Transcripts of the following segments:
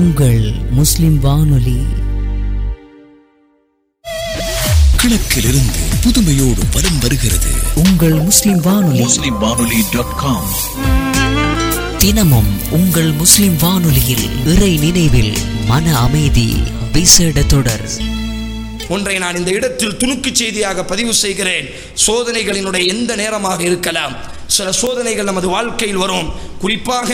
உங்கள் முஸ்லிம் வானொலி கிழக்கிலிருந்து புதுமையோடு வலம் வருகிறது உங்கள் முஸ்லிம் வானொலி முஸ்லிம் வானொலி டாட் காம் தினமும் உங்கள் முஸ்லிம் வானொலியில் இறை நினைவில் மன அமைதி விசேட தொடர் ஒன்றை நான் இந்த இடத்தில் துணுக்கு செய்தியாக பதிவு செய்கிறேன் சோதனைகளினுடைய எந்த நேரமாக இருக்கலாம் சில சோதனைகள் நமது வாழ்க்கையில் வரும் குறிப்பாக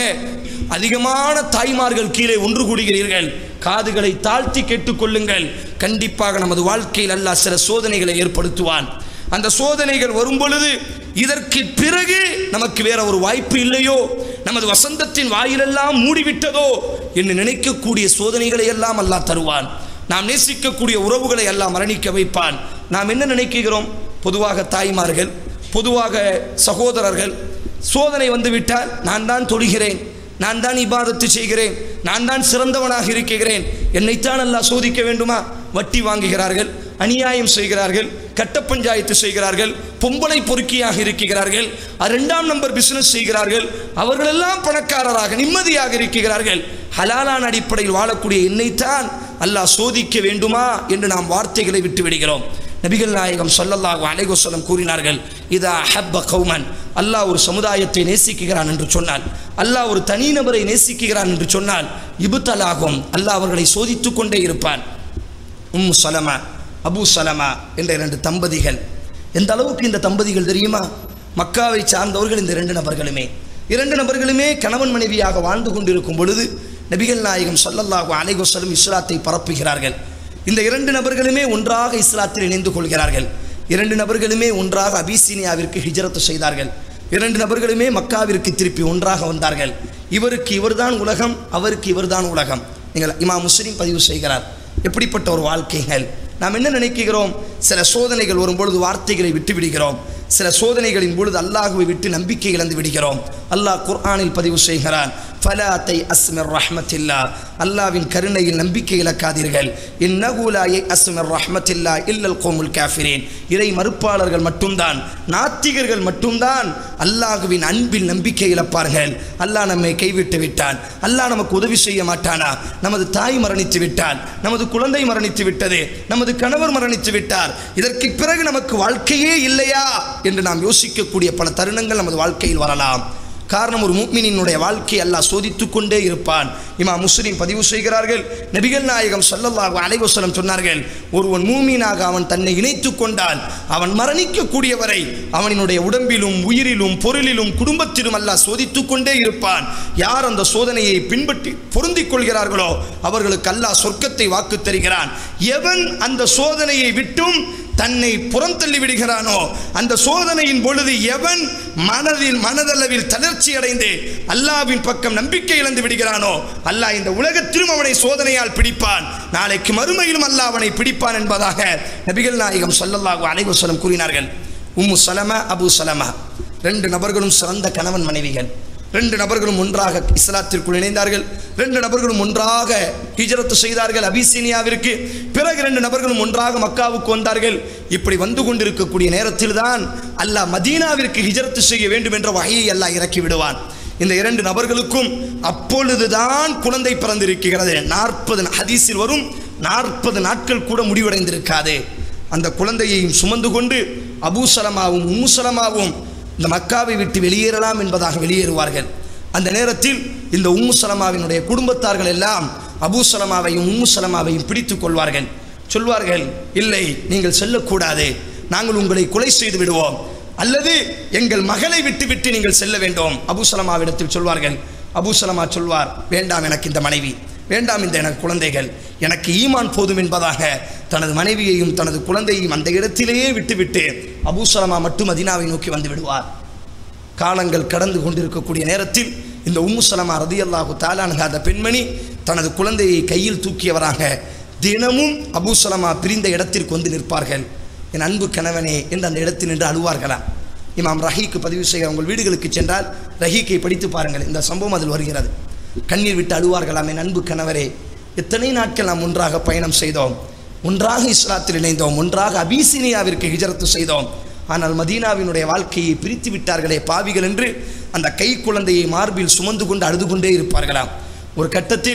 அதிகமான தாய்மார்கள் கீழே ஒன்று கூடுகிறீர்கள் காதுகளை தாழ்த்தி கேட்டுக்கொள்ளுங்கள் கண்டிப்பாக நமது வாழ்க்கையில் அல்லாஹ் சில சோதனைகளை ஏற்படுத்துவான் அந்த சோதனைகள் வரும் பொழுது இதற்கு பிறகு நமக்கு வேற ஒரு வாய்ப்பு இல்லையோ நமது வசந்தத்தின் வாயிலெல்லாம் மூடிவிட்டதோ என்று நினைக்கக்கூடிய சோதனைகளை எல்லாம் அல்லாஹ் தருவான் நாம் நேசிக்கக்கூடிய உறவுகளை எல்லாம் மரணிக்க வைப்பான் நாம் என்ன நினைக்கிறோம் பொதுவாக தாய்மார்கள் பொதுவாக சகோதரர்கள் சோதனை வந்துவிட்டால் நான் தான் தொழுகிறேன் நான் தான் இபாதத்து செய்கிறேன் நான் தான் சிறந்தவனாக இருக்கிறேன் என்னைத்தான் அல்லாஹ் சோதிக்க வேண்டுமா வட்டி வாங்குகிறார்கள் அநியாயம் செய்கிறார்கள் கட்ட பஞ்சாயத்து செய்கிறார்கள் பொம்பளை பொறுக்கியாக இருக்கிறார்கள் இரண்டாம் நம்பர் பிசினஸ் செய்கிறார்கள் அவர்களெல்லாம் பணக்காரராக நிம்மதியாக இருக்கிறார்கள் ஹலாலான அடிப்படையில் வாழக்கூடிய என்னைத்தான் அல்லாஹ் சோதிக்க வேண்டுமா என்று நாம் வார்த்தைகளை விட்டு விடுகிறோம் நபிகள் நாயகம் சொல்லல்லாஹு அலைகொசலம் கூறினார்கள் இதா ஹப்ப கௌமன் அல்லாஹ் ஒரு சமுதாயத்தை நேசிக்கிறான் என்று சொன்னால் அல்லாஹ் ஒரு தனிநபரை நேசிக்கிறான் என்று சொன்னால் இபுத்தலாகும் அல்லாஹ் அவர்களை சோதித்துக் கொண்டே இருப்பான் உம்மு சலமா அபு சலமா என்ற இரண்டு தம்பதிகள் எந்த அளவுக்கு இந்த தம்பதிகள் தெரியுமா மக்காவை சார்ந்தவர்கள் இந்த இரண்டு நபர்களுமே இரண்டு நபர்களுமே கணவன் மனைவியாக வாழ்ந்து கொண்டிருக்கும் பொழுது நபிகள் நாயகம் சொல்லல்லாஹு அலைகொசலம் இஸ்லாத்தை பரப்புகிறார்கள் இந்த இரண்டு நபர்களுமே ஒன்றாக இஸ்லாத்தில் இணைந்து கொள்கிறார்கள் இரண்டு நபர்களுமே ஒன்றாக அபிசீனியாவிற்கு ஹிஜரத்து செய்தார்கள் இரண்டு நபர்களுமே மக்காவிற்கு திருப்பி ஒன்றாக வந்தார்கள் இவருக்கு இவர்தான் உலகம் அவருக்கு இவர்தான் உலகம் நீங்கள் இமா முஸ்லீம் பதிவு செய்கிறார் எப்படிப்பட்ட ஒரு வாழ்க்கைகள் நாம் என்ன நினைக்கிறோம் சில சோதனைகள் வரும்பொழுது வார்த்தைகளை விட்டு விடுகிறோம் சில சோதனைகளின் பொழுது அல்லாஹுவை விட்டு நம்பிக்கை இழந்து விடுகிறோம் அல்லாஹ் குர்ஆனில் பதிவு செய்கிறான் ஃபலாத்தை அஸ்மிர் ரஹ்மத்தில்லா அல்லாவின் கருணையில் நம்பிக்கை இழக்காதீர்கள் இந்நகூலாயை அஸ்மிர் ரஹ்மத்தில்லா இல்லல் கோமுல் காஃபிரேன் இறை மறுப்பாளர்கள் மட்டும்தான் நாத்திகர்கள் மட்டும்தான் அல்லாஹுவின் அன்பில் நம்பிக்கை இழப்பார்கள் அல்லாஹ் நம்மை கைவிட்டு விட்டான் அல்லாஹ் நமக்கு உதவி செய்ய மாட்டானா நமது தாய் மரணித்து விட்டால் நமது குழந்தை மரணித்து விட்டது நமது கணவர் மரணித்து விட்டார் இதற்கு பிறகு நமக்கு வாழ்க்கையே இல்லையா என்று நாம் யோசிக்கக்கூடிய பல தருணங்கள் நமது வாழ்க்கையில் வரலாம் காரணம் ஒரு மூமினினுடைய வாழ்க்கை அல்லாஹ் சோதித்துக் கொண்டே இருப்பான் இமா முஸ்லிம் பதிவு செய்கிறார்கள் நபிகள் நாயகம் ஸல்லல்லாஹு அலைஹி வஸல்லம் சொன்னார்கள் ஒருவன் மூமீனாக அவன் தன்னை இணைத்துக் கொண்டால் அவன் மரணிக்கக்கூடிய வரை அவனினுடைய உடம்பிலும் உயிரிலும் பொருளிலும் குடும்பத்திலும் அல்லாஹ் சோதித்துக் கொண்டே இருப்பான் யார் அந்த சோதனையை பின்பற்றி பொருந்திக் கொள்கிறார்களோ அவர்களுக்கு அல்லாஹ் சொர்க்கத்தை வாக்கு தருகிறான் எவன் அந்த சோதனையை விட்டும் தன்னை புறந்தள்ளி விடுகிறானோ அந்த சோதனையின் பொழுது எவன் மனதில் மனதளவில் தளர்ச்சி அடைந்து அல்லாவின் பக்கம் நம்பிக்கை இழந்து விடுகிறானோ அல்லாஹ் இந்த உலகத்திலும் அவனை சோதனையால் பிடிப்பான் நாளைக்கு மறுமையிலும் அல்லாஹ் அவனை பிடிப்பான் என்பதாக நபிகள் நாயகம் ஸல்லல்லாஹு அலைஹி வஸல்லம் கூறினார்கள் உம்மு சலமா அபு சலமா ரெண்டு நபர்களும் சிறந்த கணவன் மனைவிகள் ரெண்டு நபர்களும் ஒன்றாக இஸ்லாத்திற்குள் இணைந்தார்கள் ரெண்டு நபர்களும் ஒன்றாக ஹிஜரத்து செய்தார்கள் அபிசீனியாவிற்கு பிறகு ரெண்டு நபர்களும் ஒன்றாக மக்காவுக்கு வந்தார்கள் இப்படி வந்து கொண்டிருக்கக்கூடிய நேரத்தில் தான் அல்லாஹ் மதீனாவிற்கு ஹிஜரத்து செய்ய வேண்டும் என்ற வகையை அல்லாஹ் இறக்கி விடுவான் இந்த இரண்டு நபர்களுக்கும் அப்பொழுதுதான் குழந்தை பிறந்திருக்கிறது நாற்பது ஹதீஸில் வரும் நாற்பது நாட்கள் கூட முடிவடைந்திருக்காது அந்த குழந்தையையும் சுமந்து கொண்டு அபூசலமாவும் உம்முசலமாவும் இந்த மக்காவை விட்டு வெளியேறலாம் என்பதாக வெளியேறுவார்கள் அந்த நேரத்தில் இந்த உம்மு சலமாவினுடைய குடும்பத்தார்கள் எல்லாம் அபூ சலமாவையும் உம்மு சலமாவையும் பிடித்துக் கொள்வார்கள் சொல்வார்கள் இல்லை நீங்கள் செல்லக்கூடாது நாங்கள் உங்களை கொலை செய்து விடுவோம் அல்லது எங்கள் மகளை விட்டு விட்டு நீங்கள் செல்ல வேண்டும் அபூ சலமாவிடத்தில் சொல்வார்கள் அபூ சலமா சொல்வார் வேண்டாம் எனக்கு இந்த மனைவி வேண்டாம் இந்த எனக்கு குழந்தைகள் எனக்கு ஈமான் போதும் என்பதாக தனது மனைவியையும் தனது குழந்தையையும் அந்த இடத்திலேயே விட்டுவிட்டு அபூசலமா மட்டும் மதினாவை நோக்கி வந்து விடுவார் காலங்கள் கடந்து கொண்டிருக்கக்கூடிய நேரத்தில் இந்த உம்மு சலமா ரதி அல்லாஹு தாலானுக அந்த பெண்மணி தனது குழந்தையை கையில் தூக்கியவராக தினமும் அபூ சலமா பிரிந்த இடத்திற்கு வந்து நிற்பார்கள் என் அன்பு கணவனே என்று அந்த இடத்தில் நின்று அழுவார்களாம் இமாம் ரஹீக்கு பதிவு செய்கிற உங்கள் வீடுகளுக்கு சென்றால் ரஹீக்கை படித்து பாருங்கள் இந்த சம்பவம் அதில் வருகிறது கண்ணீர் விட்டு அழுவார்களாம் என் அன்பு கணவரே எத்தனை நாட்கள் நாம் ஒன்றாக பயணம் செய்தோம் ஒன்றாக இஸ்லாத்தில் இணைந்தோம் ஒன்றாக அபிசீனியாவிற்கு ஹிஜரத்து செய்தோம் ஆனால் மதீனாவினுடைய வாழ்க்கையை பிரித்து விட்டார்களே பாவிகள் என்று அந்த கை குழந்தையை மார்பில் சுமந்து கொண்டு அழுது கொண்டே இருப்பார்களாம் ஒரு கட்டத்தில்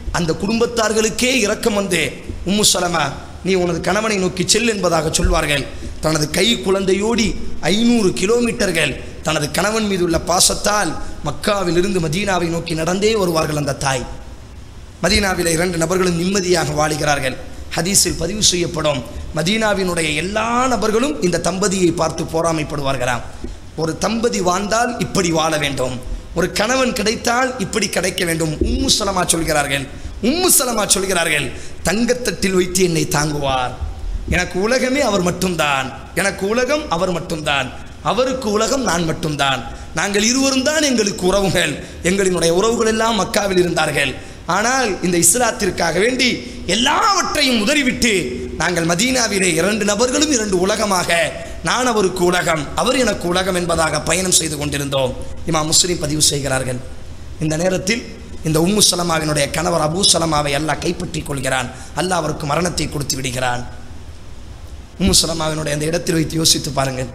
அந்த குடும்பத்தார்களுக்கே இரக்கம் வந்து உம்மு சலமா நீ உனது கணவனை நோக்கி செல் என்பதாக சொல்வார்கள் தனது கை குழந்தையோடி ஐநூறு கிலோமீட்டர்கள் தனது கணவன் மீது உள்ள பாசத்தால் மக்காவிலிருந்து மதீனாவை நோக்கி நடந்தே வருவார்கள் அந்த தாய் மதீனாவிலே இரண்டு நபர்களும் நிம்மதியாக வாழுகிறார்கள் ஹதீஸில் பதிவு செய்யப்படும் மதீனாவினுடைய எல்லா நபர்களும் இந்த தம்பதியை பார்த்து போராமைப்படுவார்களாம் ஒரு தம்பதி வாழ்ந்தால் இப்படி வாழ வேண்டும் ஒரு கணவன் கிடைத்தால் இப்படி கிடைக்க வேண்டும் உம்மு சலமா சொல்கிறார்கள் உம்மு சலமா சொல்கிறார்கள் தங்கத்தட்டில் வைத்து என்னை தாங்குவார் எனக்கு உலகமே அவர் மட்டும்தான் எனக்கு உலகம் அவர் மட்டும்தான் அவருக்கு உலகம் நான் மட்டும்தான் நாங்கள் இருவரும் தான் எங்களுக்கு உறவுகள் எங்களினுடைய உறவுகள் எல்லாம் மக்காவில் இருந்தார்கள் ஆனால் இந்த இஸ்லாத்திற்காக வேண்டி எல்லாவற்றையும் உதறிவிட்டு நாங்கள் மதீனாவிலே இரண்டு நபர்களும் இரண்டு உலகமாக நான் அவருக்கு உலகம் அவர் எனக்கு உலகம் என்பதாக பயணம் செய்து கொண்டிருந்தோம் இமா முஸ்லீம் பதிவு செய்கிறார்கள் இந்த நேரத்தில் இந்த உம்மு சலமாவினுடைய கணவர் அபூ சலமாவை அல்லாஹ் கைப்பற்றிக் கொள்கிறான் அல்லாஹ் அவருக்கு மரணத்தை கொடுத்து விடுகிறான் உம்மு சலமாவினுடைய அந்த இடத்தில் வைத்து யோசித்து பாருங்கள்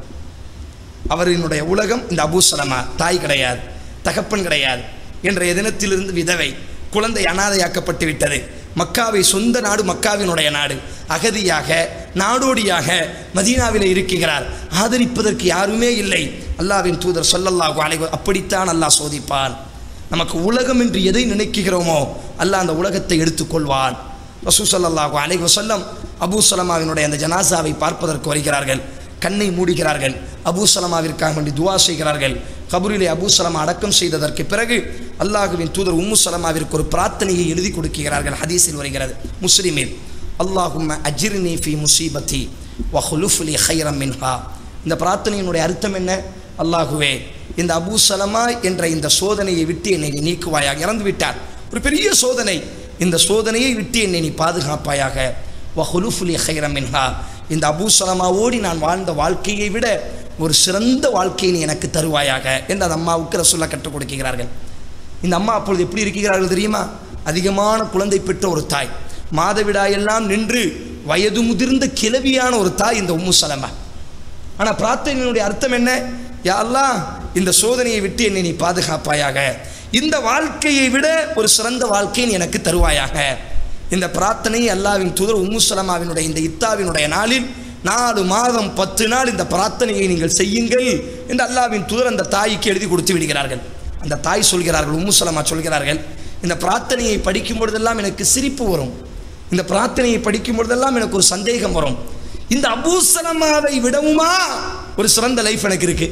அவரினுடைய உலகம் இந்த அபூ சலமா தாய் கிடையாது தகப்பன் கிடையாது என்ற தினத்திலிருந்து விதவை குழந்தை அனாதையாக்கப்பட்டு விட்டது மக்காவை சொந்த நாடு மக்காவினுடைய நாடு அகதியாக நாடோடியாக மதீனாவிலே இருக்கிறார் ஆதரிப்பதற்கு யாருமே இல்லை அல்லாவின் தூதர் சொல்லல்லாஹு அலைஹி அப்படித்தான் அல்லாஹ் சோதிப்பான் நமக்கு உலகம் என்று எதை நினைக்கிறோமோ அல்லாஹ் அந்த உலகத்தை எடுத்துக்கொள்வான் ரசூ ஸல்லல்லாஹு அலைஹி வஸல்லம் அபூ சலமாவினுடைய அந்த ஜனாசாவை பார்ப்பதற்கு வருகிறார்கள் கண்ணை மூடுகிறார்கள் அபூ சலமாவிற்காக வேண்டி துவா செய்கிறார்கள் கபூரிலே அபூ சலமா அடக்கம் செய்ததற்கு பிறகு அல்லாஹுவின் தூதர் உம்மு சலமாவிற்கு ஒரு பிரார்த்தனையை எழுதி கொடுக்கிறார்கள் ஹதீஸில் வருகிறது முஸ்லிமில் அல்லாஹும்ம அஜிர்னி ஃபி முசீபத்தி வஹுலுஃபுலி ஹைரம் மின்ஹா இந்த பிரார்த்தனையினுடைய அர்த்தம் என்ன அல்லாஹுவே இந்த அபூ சலமா என்ற இந்த சோதனையை விட்டு என்னை நீ நீக்குவாயாக இறந்து விட்டார் ஒரு பெரிய சோதனை இந்த சோதனையை விட்டு என்னை நீ பாதுகாப்பாயாக வஹுலுஃபுலி ஹைரம் மின்ஹா இந்த அபூ சலமாவோடி நான் வாழ்ந்த வாழ்க்கையை விட ஒரு சிறந்த வாழ்க்கையை நீ எனக்கு தருவாயாக என்று அந்த அம்மாவுக்கு ரசூல்லா கற்றுக் கொடுக்கிறார்கள் இந்த அம்மா அப்பொழுது எப்படி இருக்கிறார்கள் தெரியுமா அதிகமான குழந்தை பெற்ற ஒரு தாய் மாதவிடாயெல்லாம் நின்று வயது முதிர்ந்த கிழவியான ஒரு தாய் இந்த உம்மு சலமா ஆனால் பிரார்த்தனையினுடைய அர்த்தம் என்ன யா அல்லாஹ் இந்த சோதனையை விட்டு என்னை நீ பாதுகாப்பாயாக இந்த வாழ்க்கையை விட ஒரு சிறந்த வாழ்க்கையை நீ எனக்கு தருவாயாக இந்த பிரார்த்தனையை அல்லாவின் தூதர் உம்மு சலமாவினுடைய இந்த இத்தாவினுடைய நாளில் நாலு மாதம் பத்து நாள் இந்த பிரார்த்தனையை நீங்கள் செய்யுங்கள் என்று அல்லாவின் தூதர் அந்த தாய்க்கு எழுதி கொடுத்து விடுகிறார்கள் அந்த தாய் சொல்கிறார்கள் உம்மு சலமா சொல்கிறார்கள் இந்த பிரார்த்தனையை படிக்கும் பொழுதெல்லாம் எனக்கு சிரிப்பு வரும் இந்த பிரார்த்தனையை படிக்கும் பொழுதெல்லாம் எனக்கு ஒரு சந்தேகம் வரும் இந்த அபூசலமாவை விடவுமா ஒரு சிறந்த லைஃப் எனக்கு இருக்கு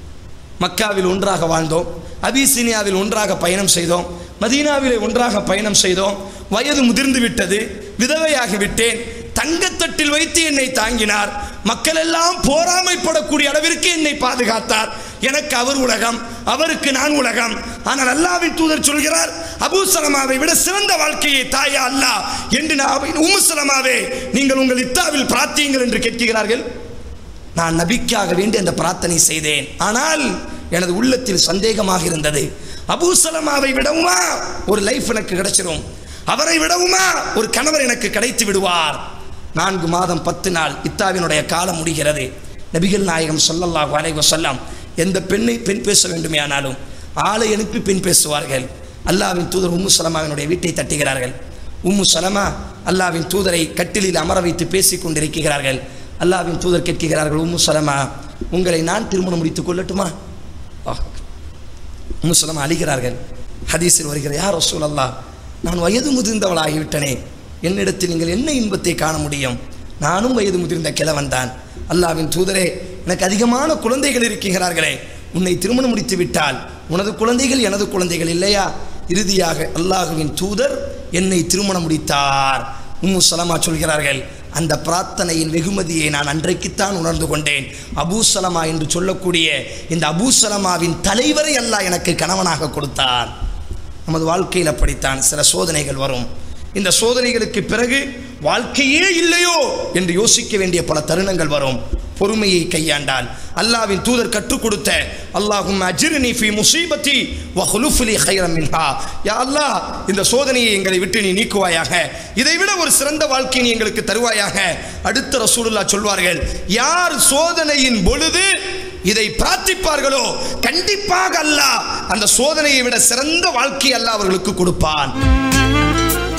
மக்காவில் ஒன்றாக வாழ்ந்தோம் அபிசீனியாவில் ஒன்றாக பயணம் செய்தோம் மதீனாவிலே ஒன்றாக பயணம் செய்தோம் வயது முதிர்ந்து விட்டது விதவையாகி விட்டேன் தங்கத்தட்டில் வைத்து என்னை தாங்கினார் மக்கள் எல்லாம் போராமைப்படக்கூடிய அளவிற்கு என்னை பாதுகாத்தார் எனக்கு அவர் உலகம் அவருக்கு நான் உலகம் ஆனால் அல்லாவின் தூதர் சொல்கிறார் அபூ சலமாவை விட சிறந்த வாழ்க்கையை தாயா அல்லாஹ் என்று நான் உம்மு சலமாவே நீங்கள் உங்கள் இத்தாவில் பிரார்த்தியுங்கள் என்று கேட்கிறார்கள் நான் நபிக்காக வேண்டி அந்த பிரார்த்தனை செய்தேன் ஆனால் எனது உள்ளத்தில் சந்தேகமாக இருந்தது அபூ சலமாவை விடவுமா ஒரு லைஃப் எனக்கு கிடைச்சிரும் அவரை விடவுமா ஒரு கணவர் எனக்கு கிடைத்து விடுவார் நான்கு மாதம் பத்து நாள் இத்தாவினுடைய காலம் முடிகிறது நபிகள் நாயகம் ஸல்லல்லாஹு அலைஹி வஸல்லம் எந்த பெண்ணை பெண் பேச வேண்டுமே ஆனாலும் ஆளை அனுப்பி பெண் பேசுவார்கள் அல்லாவின் தூதர் உம்மு சலமாவினுடைய வீட்டை தட்டுகிறார்கள் உம்மு சலமா அல்லாவின் தூதரை கட்டிலில் அமர வைத்து பேசிக் கொண்டிருக்கிறார்கள் அல்லாவின் தூதர் கேட்கிறார்கள் உம்மு சலமா உங்களை நான் திருமணம் முடித்துக் கொள்ளட்டுமா ஆஹ். உம்மு சலமா அழிகிறார்கள் ஹதீஸில் வருகிற யார் ரசூல் அல்லாஹ் நான் வயது முதிர்ந்தவளாகிவிட்டனே என்னிடத்தில் நீங்கள் என்ன இன்பத்தை காண முடியும் நானும் வயது முதிர்ந்த கிழவன் தான் அல்லாவின் தூதரே எனக்கு அதிகமான குழந்தைகள் இருக்கிறார்களே உன்னை திருமணம் முடித்து விட்டால் உனது குழந்தைகள் எனது குழந்தைகள் இல்லையா இறுதியாக அல்லாஹுவின் தூதர் என்னை திருமணம் முடித்தார் உம்மு சலமா சொல்கிறார்கள் அந்த பிரார்த்தனையின் வெகுமதியை நான் அன்றைக்குத்தான் உணர்ந்து கொண்டேன் அபூ சலமா என்று சொல்லக்கூடிய இந்த அபூ சலமாவின் தலைவரை அல்லாஹ் எனக்கு கணவனாக கொடுத்தார் நமது வாழ்க்கையில் அப்படித்தான் சில சோதனைகள் வரும் இந்த சோதனைகளுக்கு பிறகு வாழ்க்கையே இல்லையோ என்று யோசிக்க வேண்டிய பல தருணங்கள் வரும் பொறுமையை கையாண்டால் அல்லாவின் தூதர் கற்றுக் கொடுத்த அல்லாஹும் அஜிர்னி ஃபி முசீபத்தி வ ஹுலுஃபுலி ஹைரம் மின்ஹா யா அல்லாஹ் இந்த சோதனையை எங்களை விட்டு நீ நீக்குவாயாக இதைவிட ஒரு சிறந்த வாழ்க்கை நீ எங்களுக்கு தருவாயாக அடுத்த ரசூலுல்லா சொல்வார்கள் யார் சோதனையின் பொழுது இதை பிரார்த்திப்பார்களோ கண்டிப்பாக அல்லாஹ் அந்த சோதனையை விட சிறந்த வாழ்க்கை அல்லாஹ் அவர்களுக்கு கொடுப்பான்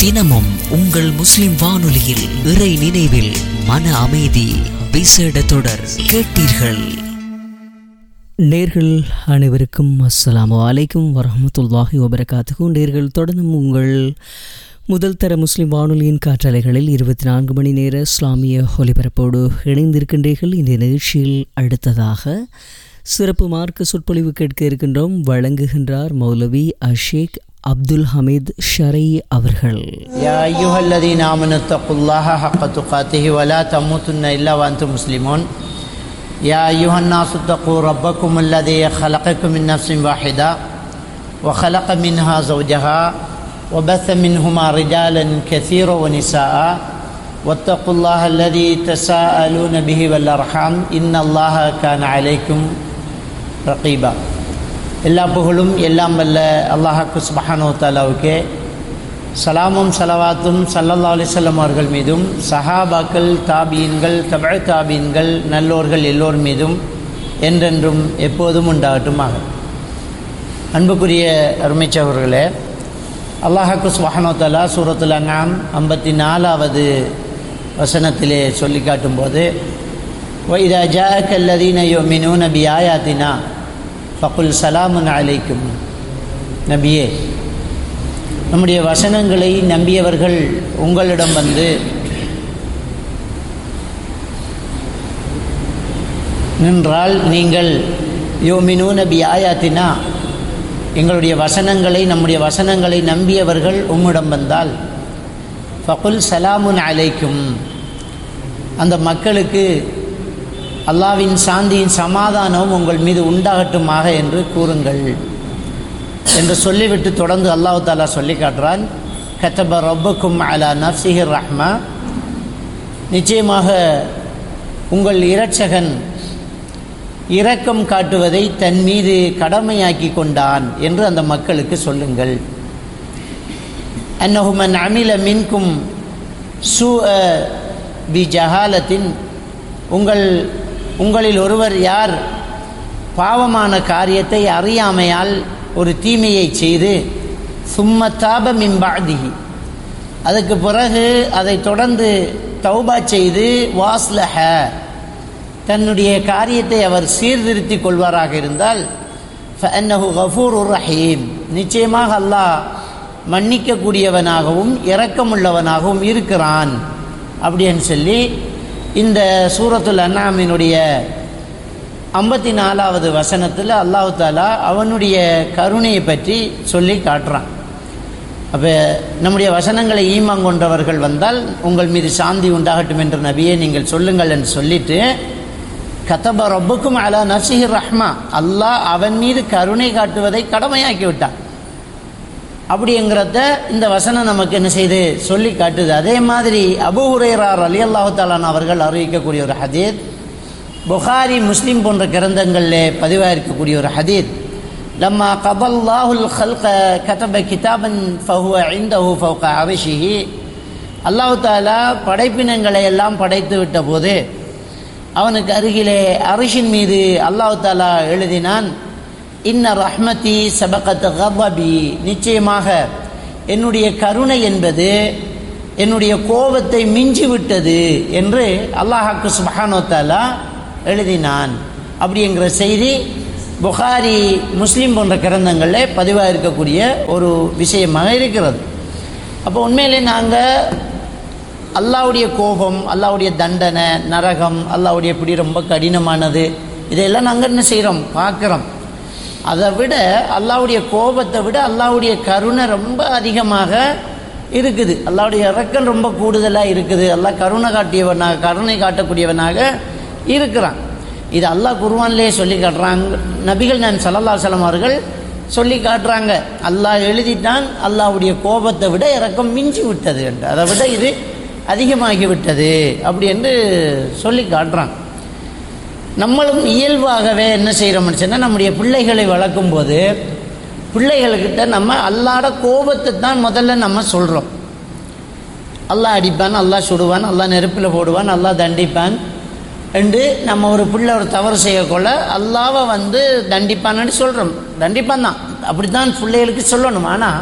தினமும் உங்கள் முஸ்லிம் வானொலியில் இறை நினைவில் மன அமைதி விசேட தொடர் கேட்டீர்கள் நேர்கள் அனைவருக்கும் அஸ்ஸலாமு அலைக்கும் வரஹமத்துல்லாஹி வபரகாத்துக்கு நேர்கள் தொடர்ந்தும் உங்கள் முதல் தர முஸ்லிம் வானொலியின் காற்றலைகளில் இருபத்தி நான்கு மணி நேர இஸ்லாமிய ஒலிபரப்போடு இணைந்திருக்கின்றீர்கள் இந்த நிகழ்ச்சியில் அடுத்ததாக சிறப்பு மார்க்க சொற்பொழிவு கேட்க இருக்கின்றோம் வழங்குகின்றார் மௌலவி அஷேக் அப்துல் ஹமீத் ஷரை அவர்கள் يا أيها الذين آمنوا اتقوا الله حق تقاته ولا تموتن إلا وأنتم مسلمون يا أيها الناس اتقوا ربكم الذي خلقكم من نفس واحدة وخلق منها زوجها وبث منهما رجالا كثيرا ونساء واتقوا الله الذي تساءلون به والأرحام إن الله كان عليكم رقيبا எல்லா புகழும் எல்லாம் வல்ல அல்லாஹாக்கு சுபஹானோ தாலாவுக்கே சலாமும் சலவாத்தும் சல்லல்லா அலிசல்லம் அவர்கள் மீதும் சஹாபாக்கள் தாபீன்கள் தபழ தாபீன்கள் நல்லோர்கள் எல்லோர் மீதும் என்றென்றும் எப்போதும் உண்டாகட்டுமாக அன்புக்குரிய அருமைச்சவர்களே அல்லாஹாக்கு சுபஹானோ தாலா சூரத்துல் அங்காம் ஐம்பத்தி நாலாவது வசனத்திலே சொல்லி காட்டும்போது வைதா ஜாக் அல்லதீன யோமினூ நபி ஆயாத்தினா ஃபகுல் சலாமுன் அலைக்கும் நபியே நம்முடைய வசனங்களை நம்பியவர்கள் உங்களிடம் வந்து நின்றால் நீங்கள் யோமினு நபி ஆயாத்தினா எங்களுடைய வசனங்களை நம்முடைய வசனங்களை நம்பியவர்கள் உம்மிடம் வந்தால் ஃபகுல் சலாமுன் அலைக்கும் அந்த மக்களுக்கு அல்லாவின் சாந்தியின் சமாதானமும் உங்கள் மீது உண்டாகட்டுமாக என்று கூறுங்கள் என்று சொல்லிவிட்டு தொடர்ந்து அல்லாஹு தாலா சொல்லி காட்டுறான் கத்தப ரப்புக்கும் அலா நப்சிஹிர் ரஹ்மா நிச்சயமாக உங்கள் இரட்சகன் இரக்கம் காட்டுவதை தன் மீது கடமையாக்கி கொண்டான் என்று அந்த மக்களுக்கு சொல்லுங்கள் அன்னஹுமன் அமில மின்கும் சு பி ஜஹாலத்தின் உங்கள் உங்களில் ஒருவர் யார் பாவமான காரியத்தை அறியாமையால் ஒரு தீமையை செய்து சும்ம தாப மிம்பாதிகி அதுக்கு பிறகு அதை தொடர்ந்து தௌபா செய்து வாஸ்லஹ தன்னுடைய காரியத்தை அவர் சீர்திருத்தி கொள்வாராக இருந்தால் ஃபன்னஹு கஃபூர் ரஹீம் நிச்சயமாக அல்லாஹ் மன்னிக்கக்கூடியவனாகவும் இரக்கமுள்ளவனாகவும் இருக்கிறான் அப்படின்னு சொல்லி இந்த சூரத்துல் அண்ணாமினுடைய ஐம்பத்தி நாலாவது வசனத்தில் அல்லாஹு தாலா அவனுடைய கருணையை பற்றி சொல்லி காட்டுறான் அப்போ நம்முடைய வசனங்களை ஈமாங் கொண்டவர்கள் வந்தால் உங்கள் மீது சாந்தி உண்டாகட்டும் என்று நபியை நீங்கள் சொல்லுங்கள் என்று சொல்லிட்டு கதப ரப்புக்கும் அலா நசிஹிர் ரஹ்மா அல்லாஹ் அவன் மீது கருணை காட்டுவதை கடமையாக்கி விட்டான் அப்படிங்கிறத இந்த வசனம் நமக்கு என்ன செய்து சொல்லி காட்டுது அதே மாதிரி அபு உரையரார் அலி அல்லாஹு தாலான் அவர்கள் அறிவிக்கக்கூடிய ஒரு ஹதீத் புகாரி முஸ்லீம் போன்ற கிரந்தங்களில் பதிவாக இருக்கக்கூடிய ஒரு ஹதீத் லம்மா கபல்லாஹுல் ஹல்க கதப கிதாபன் ஃபஹுவ ஐந்தஹு ஃபவுக அரிஷிஹி அல்லாஹு தாலா படைப்பினங்களை எல்லாம் படைத்து விட்ட போது அவனுக்கு அருகிலே அரிஷின் மீது அல்லாஹு தாலா எழுதினான் இன்ன ரஹ்மதி சபகத் கபபி நிச்சயமாக என்னுடைய கருணை என்பது என்னுடைய கோபத்தை மிஞ்சி விட்டது என்று அல்லாஹாக்கு சுபஹானோ தாலா எழுதினான் அப்படிங்கிற செய்தி புகாரி முஸ்லீம் போன்ற கிரந்தங்களில் பதிவாக இருக்கக்கூடிய ஒரு விஷயமாக இருக்கிறது அப்போ உண்மையிலே நாங்கள் அல்லாவுடைய கோபம் அல்லாவுடைய தண்டனை நரகம் அல்லாவுடைய பிடி ரொம்ப கடினமானது இதையெல்லாம் நாங்கள் என்ன செய்கிறோம் பார்க்குறோம் அதை விட அல்லாவுடைய கோபத்தை விட அல்லாவுடைய கருணை ரொம்ப அதிகமாக இருக்குது அல்லாவுடைய இறக்கம் ரொம்ப கூடுதலாக இருக்குது அல்லாஹ் கருணை காட்டியவனாக கருணை காட்டக்கூடியவனாக இருக்கிறான் இது அல்லாஹ் குருவான்லேயே சொல்லி காட்டுறாங்க நபிகள் நான் சல்லல்லா சலம் அவர்கள் சொல்லி காட்டுறாங்க அல்லாஹ் எழுதிட்டான் அல்லாஹ்வுடைய கோபத்தை விட இறக்கம் மிஞ்சி விட்டது என்று அதை விட இது அதிகமாகி விட்டது அப்படி என்று சொல்லி காட்டுறாங்க நம்மளும் இயல்பாகவே என்ன செய்கிறோம்னு சொன்னால் நம்முடைய பிள்ளைகளை வளர்க்கும் போது பிள்ளைகள்கிட்ட நம்ம அல்லாட கோபத்தை தான் முதல்ல நம்ம சொல்கிறோம் அல்லாஹ் அடிப்பான் அல்லாஹ் சுடுவான் அல்லாஹ் நெருப்பில் போடுவான் அல்லாஹ் தண்டிப்பான் என்று நம்ம ஒரு பிள்ளை ஒரு தவறு செய்யக்கொள்ள அல்லாவை வந்து தண்டிப்பான்னு சொல்கிறோம் தண்டிப்பான் தான் அப்படி தான் பிள்ளைகளுக்கு சொல்லணும் ஆனால்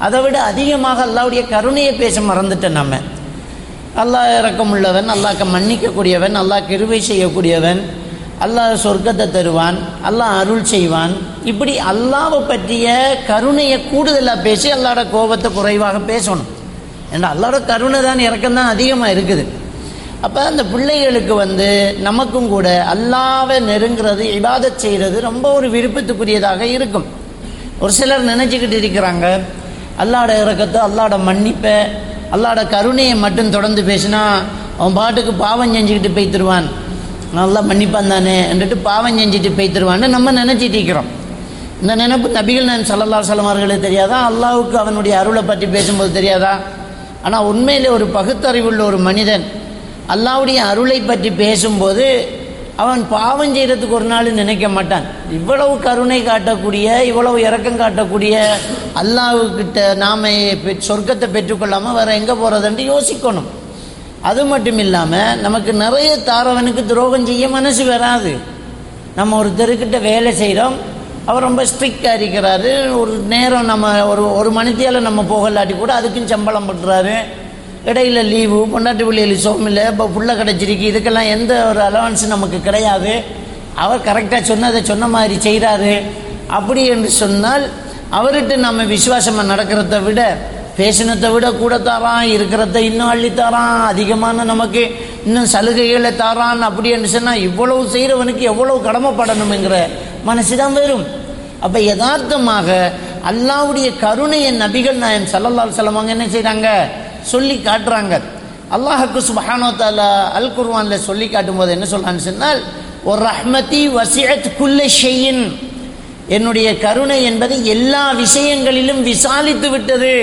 அதை விட அதிகமாக அல்லாவுடைய கருணையை பேச மறந்துட்டோம் நம்ம அல்லாஹ் இறக்கமுள்ளவன் அல்லாஹ்க்கு மன்னிக்கக்கூடியவன் அல்லாஹ் கிருபை செய்யக்கூடியவன் அல்லாஹ் சொர்க்கத்தை தருவான் அல்லாஹ் அருள் செய்வான் இப்படி அல்லாவை பற்றிய கருணையை கூடுதலாக பேசி அல்லாட கோபத்தை குறைவாக பேசணும் ஏன்னா அல்லாட கருணை தான் இறக்கம் தான் அதிகமாக இருக்குது அப்போ அந்த பிள்ளைகளுக்கு வந்து நமக்கும் கூட அல்லாவை நெருங்கிறது இபாதத் செய்கிறது ரொம்ப ஒரு விருப்பத்துக்குரியதாக இருக்கும் ஒரு சிலர் நினச்சிக்கிட்டு இருக்கிறாங்க அல்லாட இறக்கத்தை அல்லாட மன்னிப்பை அல்லாட கருணையை மட்டும் தொடர்ந்து பேசினா அவன் பாட்டுக்கு பாவம் செஞ்சுக்கிட்டு போய்த்திருவான் நல்லா மன்னிப்பான் தானே என்றுட்டு பாவம் செஞ்சுட்டு போய்த்திருவான்னு நம்ம நினச்சிட்டு இருக்கிறோம் இந்த நினைப்பு நபிகள் நான் சல்லல்லா சலம் அவர்களுக்கு தெரியாதா அல்லாவுக்கு அவனுடைய அருளை பற்றி பேசும்போது தெரியாதா ஆனால் உண்மையிலே ஒரு பகுத்தறிவுள்ள ஒரு மனிதன் அல்லாவுடைய அருளை பற்றி பேசும்போது அவன் பாவம் செய்கிறதுக்கு ஒரு நாள் நினைக்க மாட்டான் இவ்வளவு கருணை காட்டக்கூடிய இவ்வளவு இரக்கம் காட்டக்கூடிய அல்லாவுக்கிட்ட நாம பெ- சொர்க்கத்தை பெற்றுக்கொள்ளாமல் வேற எங்கே போகிறதுன்ட்டு யோசிக்கணும் அது மட்டும் இல்லாமல் நமக்கு நிறைய தாரவனுக்கு துரோகம் செய்ய மனசு வராது நம்ம ஒரு தெருக்கிட்ட வேலை செய்கிறோம் அவர் ரொம்ப ஸ்ட்ரிக்டாக இருக்கிறாரு ஒரு நேரம் நம்ம ஒரு ஒரு மணித்தியால் நம்ம போகலாட்டி கூட அதுக்கும் சம்பளம் பண்ணுறாரு இடையில லீவு பொண்டாட்டி பிள்ளைகள் சோமில்லை இப்போ புள்ள கிடச்சிருக்கு இதுக்கெல்லாம் எந்த ஒரு அலவன்ஸும் நமக்கு கிடையாது அவர் கரெக்டாக சொன்னதை சொன்ன மாதிரி செய்கிறாரு அப்படி என்று சொன்னால் அவர்கிட்ட நம்ம விசுவாசமாக நடக்கிறத விட பேசினத்தை விட கூட தாரான் இருக்கிறத இன்னும் அள்ளி தாரான் அதிகமான நமக்கு இன்னும் சலுகைகளை தாரான் அப்படி என்று சொன்னால் இவ்வளவு செய்கிறவனுக்கு எவ்வளவு கடமைப்படணுங்கிற மனசு தான் வரும் அப்போ யதார்த்தமாக அல்லாவுடைய கருணையை நபிகள் நாயம் சல்லல்லால் செல்லவங்க என்ன செய்கிறாங்க சொல்லி காட்டுறாங்க அல்லாஹுக்கு சுபஹானோ தாலா அல் குர்வான்ல சொல்லி காட்டும்போது என்ன சொல்றான்னு சொன்னால் ஒரு ரஹ்மதி வசியத் குல்ல ஷெய்யின் என்னுடைய கருணை என்பது எல்லா விஷயங்களிலும் விசாலித்து விட்டது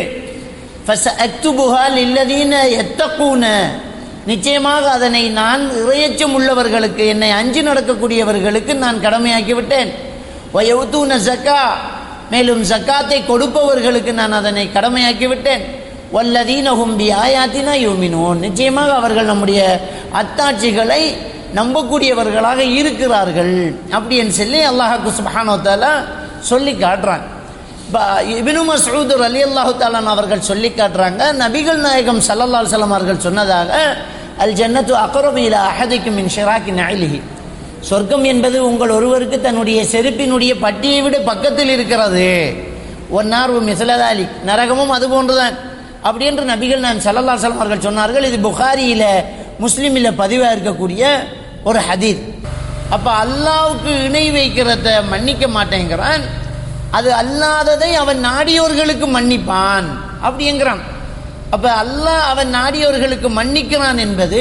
ஃபஸ்அக்துபுஹால் இல்லதீன எத்தக்கூன நிச்சயமாக அதனை நான் இறையச்சம் உள்ளவர்களுக்கு என்னை அஞ்சு நடக்கக்கூடியவர்களுக்கு நான் கடமையாக்கி விட்டேன் வயவுத்தூன ஜக்கா மேலும் ஜக்காத்தை கொடுப்பவர்களுக்கு நான் அதனை கடமையாக்கி விட்டேன் வல்லதீனஹும் பி ஆயாத்தினா யூமினோன் நிச்சயமாக அவர்கள் நம்முடைய அத்தாட்சிகளை நம்பக்கூடியவர்களாக இருக்கிறார்கள் அப்படின்னு சொல்லி அல்லாஹாக்கு சுபஹானோ தாலா சொல்லி காட்டுறான் இப்போ இபினு மசூத் அலி அல்லாஹு தாலான் அவர்கள் சொல்லி காட்டுறாங்க நபிகள் நாயகம் சல்லல்லா அலுவலம் அவர்கள் சொன்னதாக அல் ஜன்னத்து அக்கரபில அஹதிக்கும் மின் ஷிராக்கி நயலிஹி சொர்க்கம் என்பது உங்கள் ஒருவருக்கு தன்னுடைய செருப்பினுடைய பட்டியை விட பக்கத்தில் இருக்கிறது ஒன்னார் மிசலதாலி நரகமும் அது போன்றுதான் அப்படி என்று நபிகள் நான் சல்லல்லா அலுவலம் அவர்கள் சொன்னார்கள் இது புகாரியில் முஸ்லீமில் பதிவாக இருக்கக்கூடிய ஒரு ஹதீத் அப்போ அல்லாவுக்கு இணை வைக்கிறத மன்னிக்க மாட்டேங்கிறான் அது அல்லாததை அவன் நாடியோர்களுக்கு மன்னிப்பான் அப்படிங்கிறான் அப்ப அல்லாஹ் அவன் நாடியோர்களுக்கு மன்னிக்கிறான் என்பது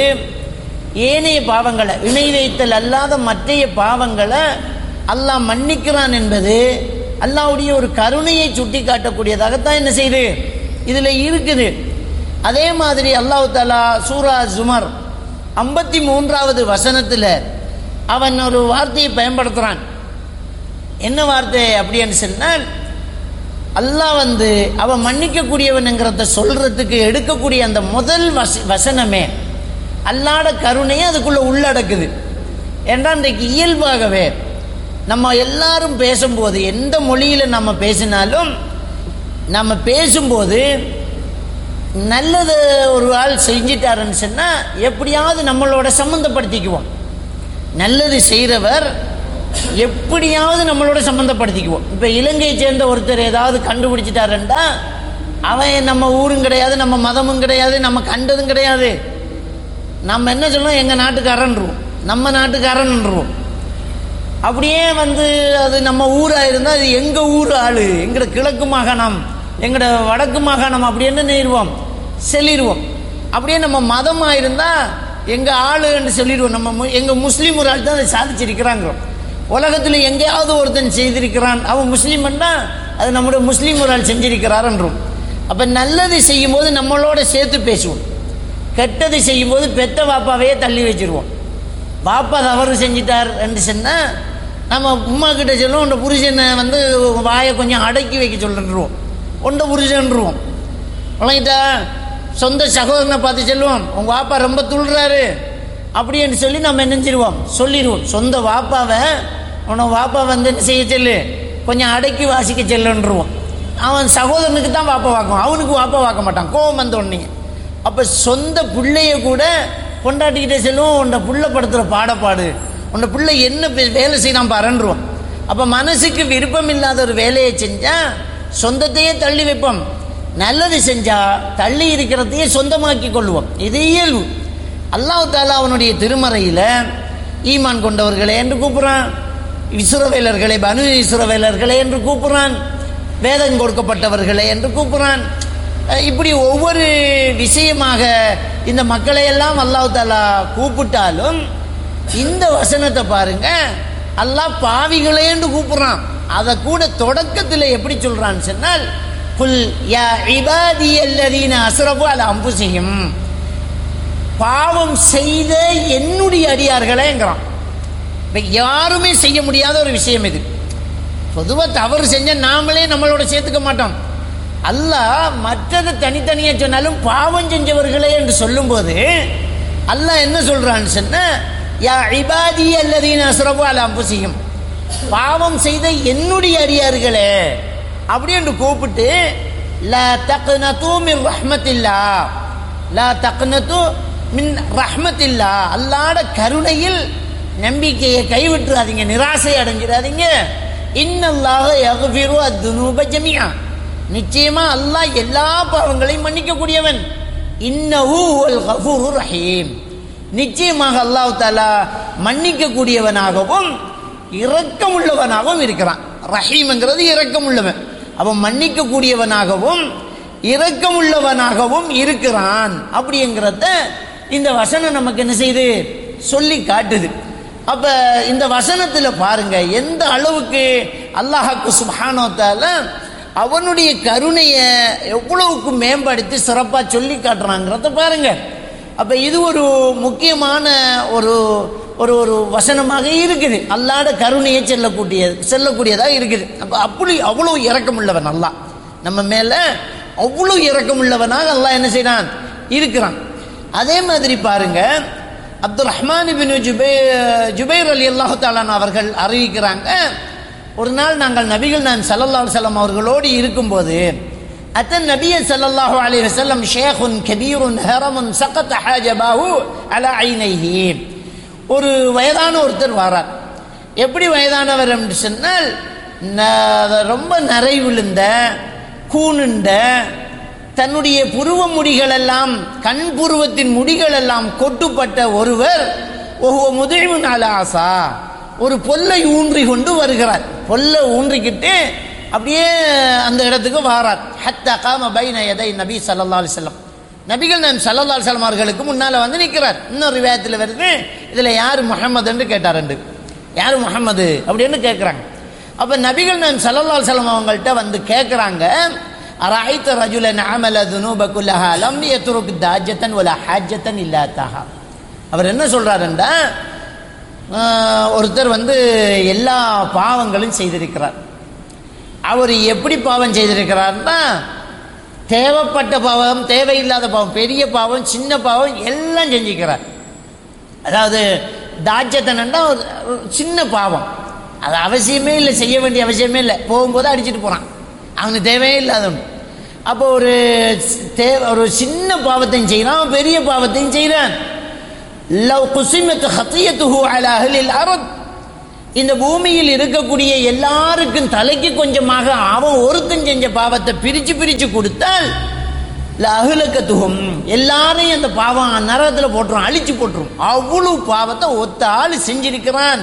ஏனைய பாவங்களை இணை வைத்தல் அல்லாத மற்றைய பாவங்களை அல்லாஹ் மன்னிக்கிறான் என்பது அல்லாஹ்வுடைய ஒரு கருணையை சுட்டி காட்டக்கூடியதாகத்தான் என்ன செய்யுது இதுல இருக்குது அதே மாதிரி அல்லாஹ் தாலா சூரா ஜுமர் ஐம்பத்தி மூன்றாவது வசனத்தில் அவன் ஒரு வார்த்தையை பயன்படுத்துகிறான் என்ன வார்த்தை அப்படின்னு சொன்னால் அல்லாஹ் வந்து அவன் மன்னிக்கக்கூடியவனுங்கிறத சொல்றதுக்கு எடுக்கக்கூடிய அந்த முதல் வச வசனமே அல்லாட கருணையை அதுக்குள்ள உள்ளடக்குது ஏன்னா இன்றைக்கு இயல்பாகவே நம்ம எல்லாரும் பேசும்போது எந்த மொழியில் நம்ம பேசினாலும் நம்ம பேசும்போது நல்லது ஒரு ஆள் செஞ்சிட்டாருன்னு சொன்னால் எப்படியாவது நம்மளோட சம்மந்தப்படுத்திக்குவோம் நல்லது செய்கிறவர் எப்படியாவது நம்மளோட சம்மந்தப்படுத்திக்குவோம் இப்போ இலங்கையை சேர்ந்த ஒருத்தர் ஏதாவது கண்டுபிடிச்சிட்டாருண்டா அவன் நம்ம ஊரும் கிடையாது நம்ம மதமும் கிடையாது நம்ம கண்டதும் கிடையாது நம்ம என்ன சொல்லுவோம் எங்கள் நாட்டுக்காரன்ருவோம் நம்ம நாட்டுக்காரன்ருவோம் அப்படியே வந்து அது நம்ம ஊராக இருந்தால் அது எங்கள் ஊர் ஆள் எங்களோட கிழக்கு மாகாணம் எங்களோட வடக்கு மாகாணம் அப்படின்னு நேருவோம் சொல்லிடுவோம் அப்படியே நம்ம மதமாக இருந்தால் எங்கள் ஆளுன்னு சொல்லிடுவோம் நம்ம மு- எங்கள் முஸ்லீம் ஒரு ஆள் தான் அதை சாதிச்சிருக்கிறாங்க உலகத்தில் எங்கேயாவது ஒருத்தன் செய்திருக்கிறான் அவன் முஸ்லீம்னா அது நம்முடைய முஸ்லீம் ஒரு ஆள் செஞ்சிருக்கிறாருன்றோம் அப்போ நல்லது செய்யும்போது நம்மளோட சேர்த்து பேசுவோம் கெட்டது செய்யும்போது பெத்த பாப்பாவையே தள்ளி வச்சிருவோம் பாப்பா தவறு செஞ்சிட்டார் என்று சொன்னால் நம்ம உமா கிட்ட சொல்லுவோம் உண்ட புருஷனை வந்து வாயை கொஞ்சம் அடக்கி வைக்க சொல்லிடுவோம் உண்ட புருஷன்ருவோம் வழங்கிட்டா சொந்த சகோதரனை பார்த்து சொல்லுவோம் உங்கள் வாப்பா ரொம்ப துள்ளுறாரு அப்படின்னு சொல்லி நம்ம என்ன செஞ்சிருவோம் சொல்லிடுவோம் சொந்த வாப்பாவை உன வாப்பா வந்து என்ன செய்ய சொல்லு கொஞ்சம் அடக்கி வாசிக்க செல்லுன்றுவோம் அவன் சகோதரனுக்கு தான் வாப்பா வாக்கும் அவனுக்கு வாப்பா வாக்க மாட்டான் கோவம் வந்த உடனே அப்போ சொந்த பிள்ளைய கூட கொண்டாட்டிக்கிட்டே செல்லுவோம் உன்னை புள்ள படுத்துகிற பாடப்பாடு உன்னை பிள்ளை என்ன பே- வேலை செய்யலாம் பாருன்றோம் அப்போ மனசுக்கு விருப்பம் இல்லாத ஒரு வேலையை செஞ்சால் சொந்தத்தையே தள்ளி வைப்போம் நல்லது செஞ்சால் தள்ளி இருக்கிறதையே சொந்தமாக்கி கொள்வோம் இது இயல்பு அல்லாஹ் தாலா அவனுடைய திருமறையில் ஈமான் கொண்டவர்களே என்று கூப்பிட்றான் இஸ்ரவேலர்களே பனு இஸ்ரவேலர்களே என்று கூப்பிட்றான் வேதம் கொடுக்கப்பட்டவர்களே என்று கூப்பிட்றான் அஹ் இப்படி ஒவ்வொரு விஷயமாக இந்த மக்களை எல்லாம் அல்லாஹ் தாலா கூப்பிட்டாலும் இந்த வசனத்தை பாருங்க அல்லாஹ் பாவிகளேன்னு கூப்பிடுறான் அதை கூட தொடக்கத்தில் எப்படி சொல்றான்னு சொன்னால் குல் யா இபாதி அல்லதீன அஸ்ரபு அல அம்புசியும் பாவம் செய்த என்னுடைய அடியார்களேங்கிறான் இப்ப யாருமே செய்ய முடியாத ஒரு விஷயம் இது பொதுவாக தவறு செஞ்ச நாமளே நம்மளோட சேர்த்துக்க மாட்டோம் அல்லாஹ் மற்றதை தனித்தனியாக சொன்னாலும் பாவம் செஞ்சவர்களே என்று சொல்லும்போது அல்லாஹ் என்ன சொல்றான்னு சொன்ன யா இபாதி அல்லதீன அஸ்ரபு அல அம்புசியும் பாவம் செய்த என்னுடைய அடியார்களே அப்படி என்று கூப்பிட்டு லா தக்னது மின் ரஹ்மத்தில்லா லா தக்னது மின் ரஹ்மத்தில்லா அல்லாட கருணையில் நம்பிக்கையை கைவிட்டுறாதீங்க நிராசை அடைஞ்சிடாதீங்க இன்னல்லாக யகுஃபிரு அத்துனூப ஜமியா நிச்சயமா அல்லாஹ் எல்லா பாவங்களையும் மன்னிக்கக்கூடியவன் இன்னஹு அல் கஃபூரு ரஹீம் நிச்சயமாக அல்லாஹ் தாலா மன்னிக்கக்கூடியவனாகவும் இரக்கமுள்ளவனாகவும் இருக்கிறான் ரஹீம்ங்கிறது இரக்கமுள்ளவன் அவன் மன்னிக்கக்கூடியவனாகவும் இரக்கமுள்ளவனாகவும் இருக்கிறான் அப்படிங்கிறத இந்த வசனம் நமக்கு என்ன செய்யுது சொல்லி காட்டுது அப்ப இந்த வசனத்துல பாருங்க எந்த அளவுக்கு அல்லாஹாக்கு சுபானோத்தால அவனுடைய கருணையை எவ்வளவுக்கு மேம்படுத்தி சிறப்பா சொல்லி காட்டுறாங்கிறத பாருங்க அப்ப இது ஒரு முக்கியமான ஒரு ஒரு ஒரு வசனமாக இருக்குது அல்லாட கருணையை செல்லக்கூடியது செல்லக்கூடியதாக இருக்குது அப்ப அப்படி அவ்வளோ இரக்கமுள்ளவன் அல்லாஹ் நம்ம மேல அவ்வளோ இரக்கமுள்ளவனாக அல்லாஹ் என்ன செய்றான் இருக்கிறான் அதே மாதிரி பாருங்க அப்துல் ரஹ்மான் பின் ஜுபே ஜுபைர் அலி அல்லாஹு தாலான் அவர்கள் அறிவிக்கிறாங்க ஒரு நாள் நாங்கள் நபிகள் நான் சல்லல்லாஹு அலைஹி வஸல்லம் அவர்களோடு இருக்கும்போது அத்தன் நபிய சல்லல்லாஹு அலைஹி வஸல்லம் ஷேഖുൻ கபீருன் ஹரமுன் சகத ஹாஜபாஹு அலா ஐனைஹி ஒரு வயதான ஒருத்தர் வாரார் எப்படி வயதானவர் என்று சொன்னால் ந- ரொம்ப நரை விழுந்த கூணுண்ட தன்னுடைய புருவ முடிகளெல்லாம் கண் புருவத்தின் முடிகளெல்லாம் கொட்டுப்பட்ட ஒருவர் ஒவ்வொரு முதிழ்வு ஆசா ஒரு பொல்லை ஊன்றி கொண்டு வருகிறார் பொல்லை ஊன்றிக்கிட்டு அப்படியே அந்த இடத்துக்கு வாரார் ஹத்தா காம பைன எதை நபி ஸல்லல்லாஹு அலைஹி வஸல்லம் நபிகள் நான் சல்லல்லா அலிஸ்லாம் அவர்களுக்கு முன்னால் வந்து நிற்கிறார் இன்னொரு வேதத்தில் வருது இதில் யார் முகமதுன்னு கேட்டாருண்டு யார் முகமது அப்படின்னு கேட்குறாங்க அப்போ நபிகள் நான் சல்லல்லா அலிஸ்லாம் அவங்கள்ட்ட வந்து கேட்குறாங்க அராய்த்த ரஜுலன் அமல துனூப குல்லஹா லம் யத்ருக் தாஜத்தன் வல ஹாஜத்தன் இல்லாத்தாஹா அவர் என்ன சொல்றாருண்டா ஆஹ், ஒருத்தர் வந்து எல்லா பாவங்களும் செய்திருக்கிறார் அவர் எப்படி பாவம் செய்திருக்கிறார்னா தேவைப்பட்ட பாவம் தேவையில்லாத பாவம் பெரிய பாவம் சின்ன பாவம் எல்லாம் செஞ்சுக்கிறார் அதாவது தாஜ்யத்தனண்டா ஒரு ஒரு சின்ன பாவம் அது அவசியமே இல்லை செய்ய வேண்டிய அவசியமே இல்லை போகும்போது அடிச்சிட்டு போகிறான் அவனுக்கு தேவையே இல்லாதவன் அப்போ ஒரு ஸ்- தேவை ஒரு சின்ன பாவத்தையும் செய்கிறான் அவன் பெரிய பாவத்தையும் செய்கிறான் லவ் குசிமத்து ஹத்தியத்துஹு அலா அஹ்லில் அர்த் இந்த பூமியில் இருக்கக்கூடிய எல்லாருக்கும் தலைக்கு கொஞ்சமாக அவன் ஒருத்தன் செஞ்ச பாவத்தை பிரிச்சு பிரிச்சு கொடுத்தால் அகிலக்கத்துகும் எல்லாரையும் அந்த பாவம் நரகத்தில் போட்டுரும் அழிச்சு போட்டுரும் அவ்வளவு பாவத்தை ஒத்த ஆள் செஞ்சிருக்கிறான்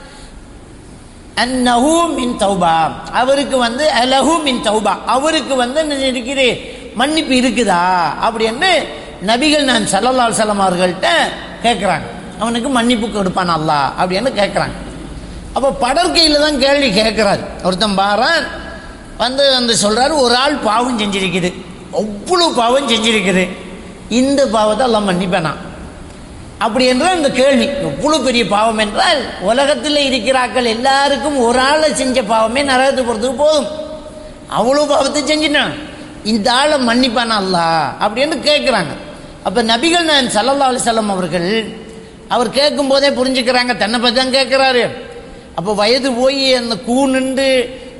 அன்னஹு மின் தௌபா அவருக்கு வந்து அலஹு மின் தௌபா அவருக்கு வந்து என்ன இருக்குது மன்னிப்பு இருக்குதா அப்படின்னு நபிகள் நான் சல்லல்லா சலம் அவர்கள்ட்ட கேட்குறாங்க அவனுக்கு மன்னிப்பு கொடுப்பான் அல்லாஹ் அப்படின்னு கேட்குறாங்க அப்போ படற்கையில் தான் கேள்வி கேட்குறாரு ஒருத்தன் பாரான் வந்து வந்து சொல்கிறாரு ஒரு ஆள் பாவம் செஞ்சிருக்குது அவ்வளோ பாவம் செஞ்சிருக்குது இந்த பாவத்தை எல்லாம் மன்னிப்பேனா அப்படி என்றால் இந்த கேள்வி எவ்வளோ பெரிய பாவம் என்றால் உலகத்தில் இருக்கிறாக்கள் எல்லாருக்கும் ஒரு ஆளை செஞ்ச பாவமே நரகத்துக்கு போகிறதுக்கு போதும் அவ்வளோ பாவத்தை செஞ்சிட்டான் இந்த ஆளை மன்னிப்பானா அல்லாஹ் அப்படின்னு கேட்குறாங்க அப்போ நபிகள் நான் சல்லல்லா அலிசல்லம் அவர்கள் அவர் கேட்கும் போதே புரிஞ்சுக்கிறாங்க தன்னை பற்றி தான் கேட்குறாரு அப்போ வயது போய் அந்த கூணுண்டு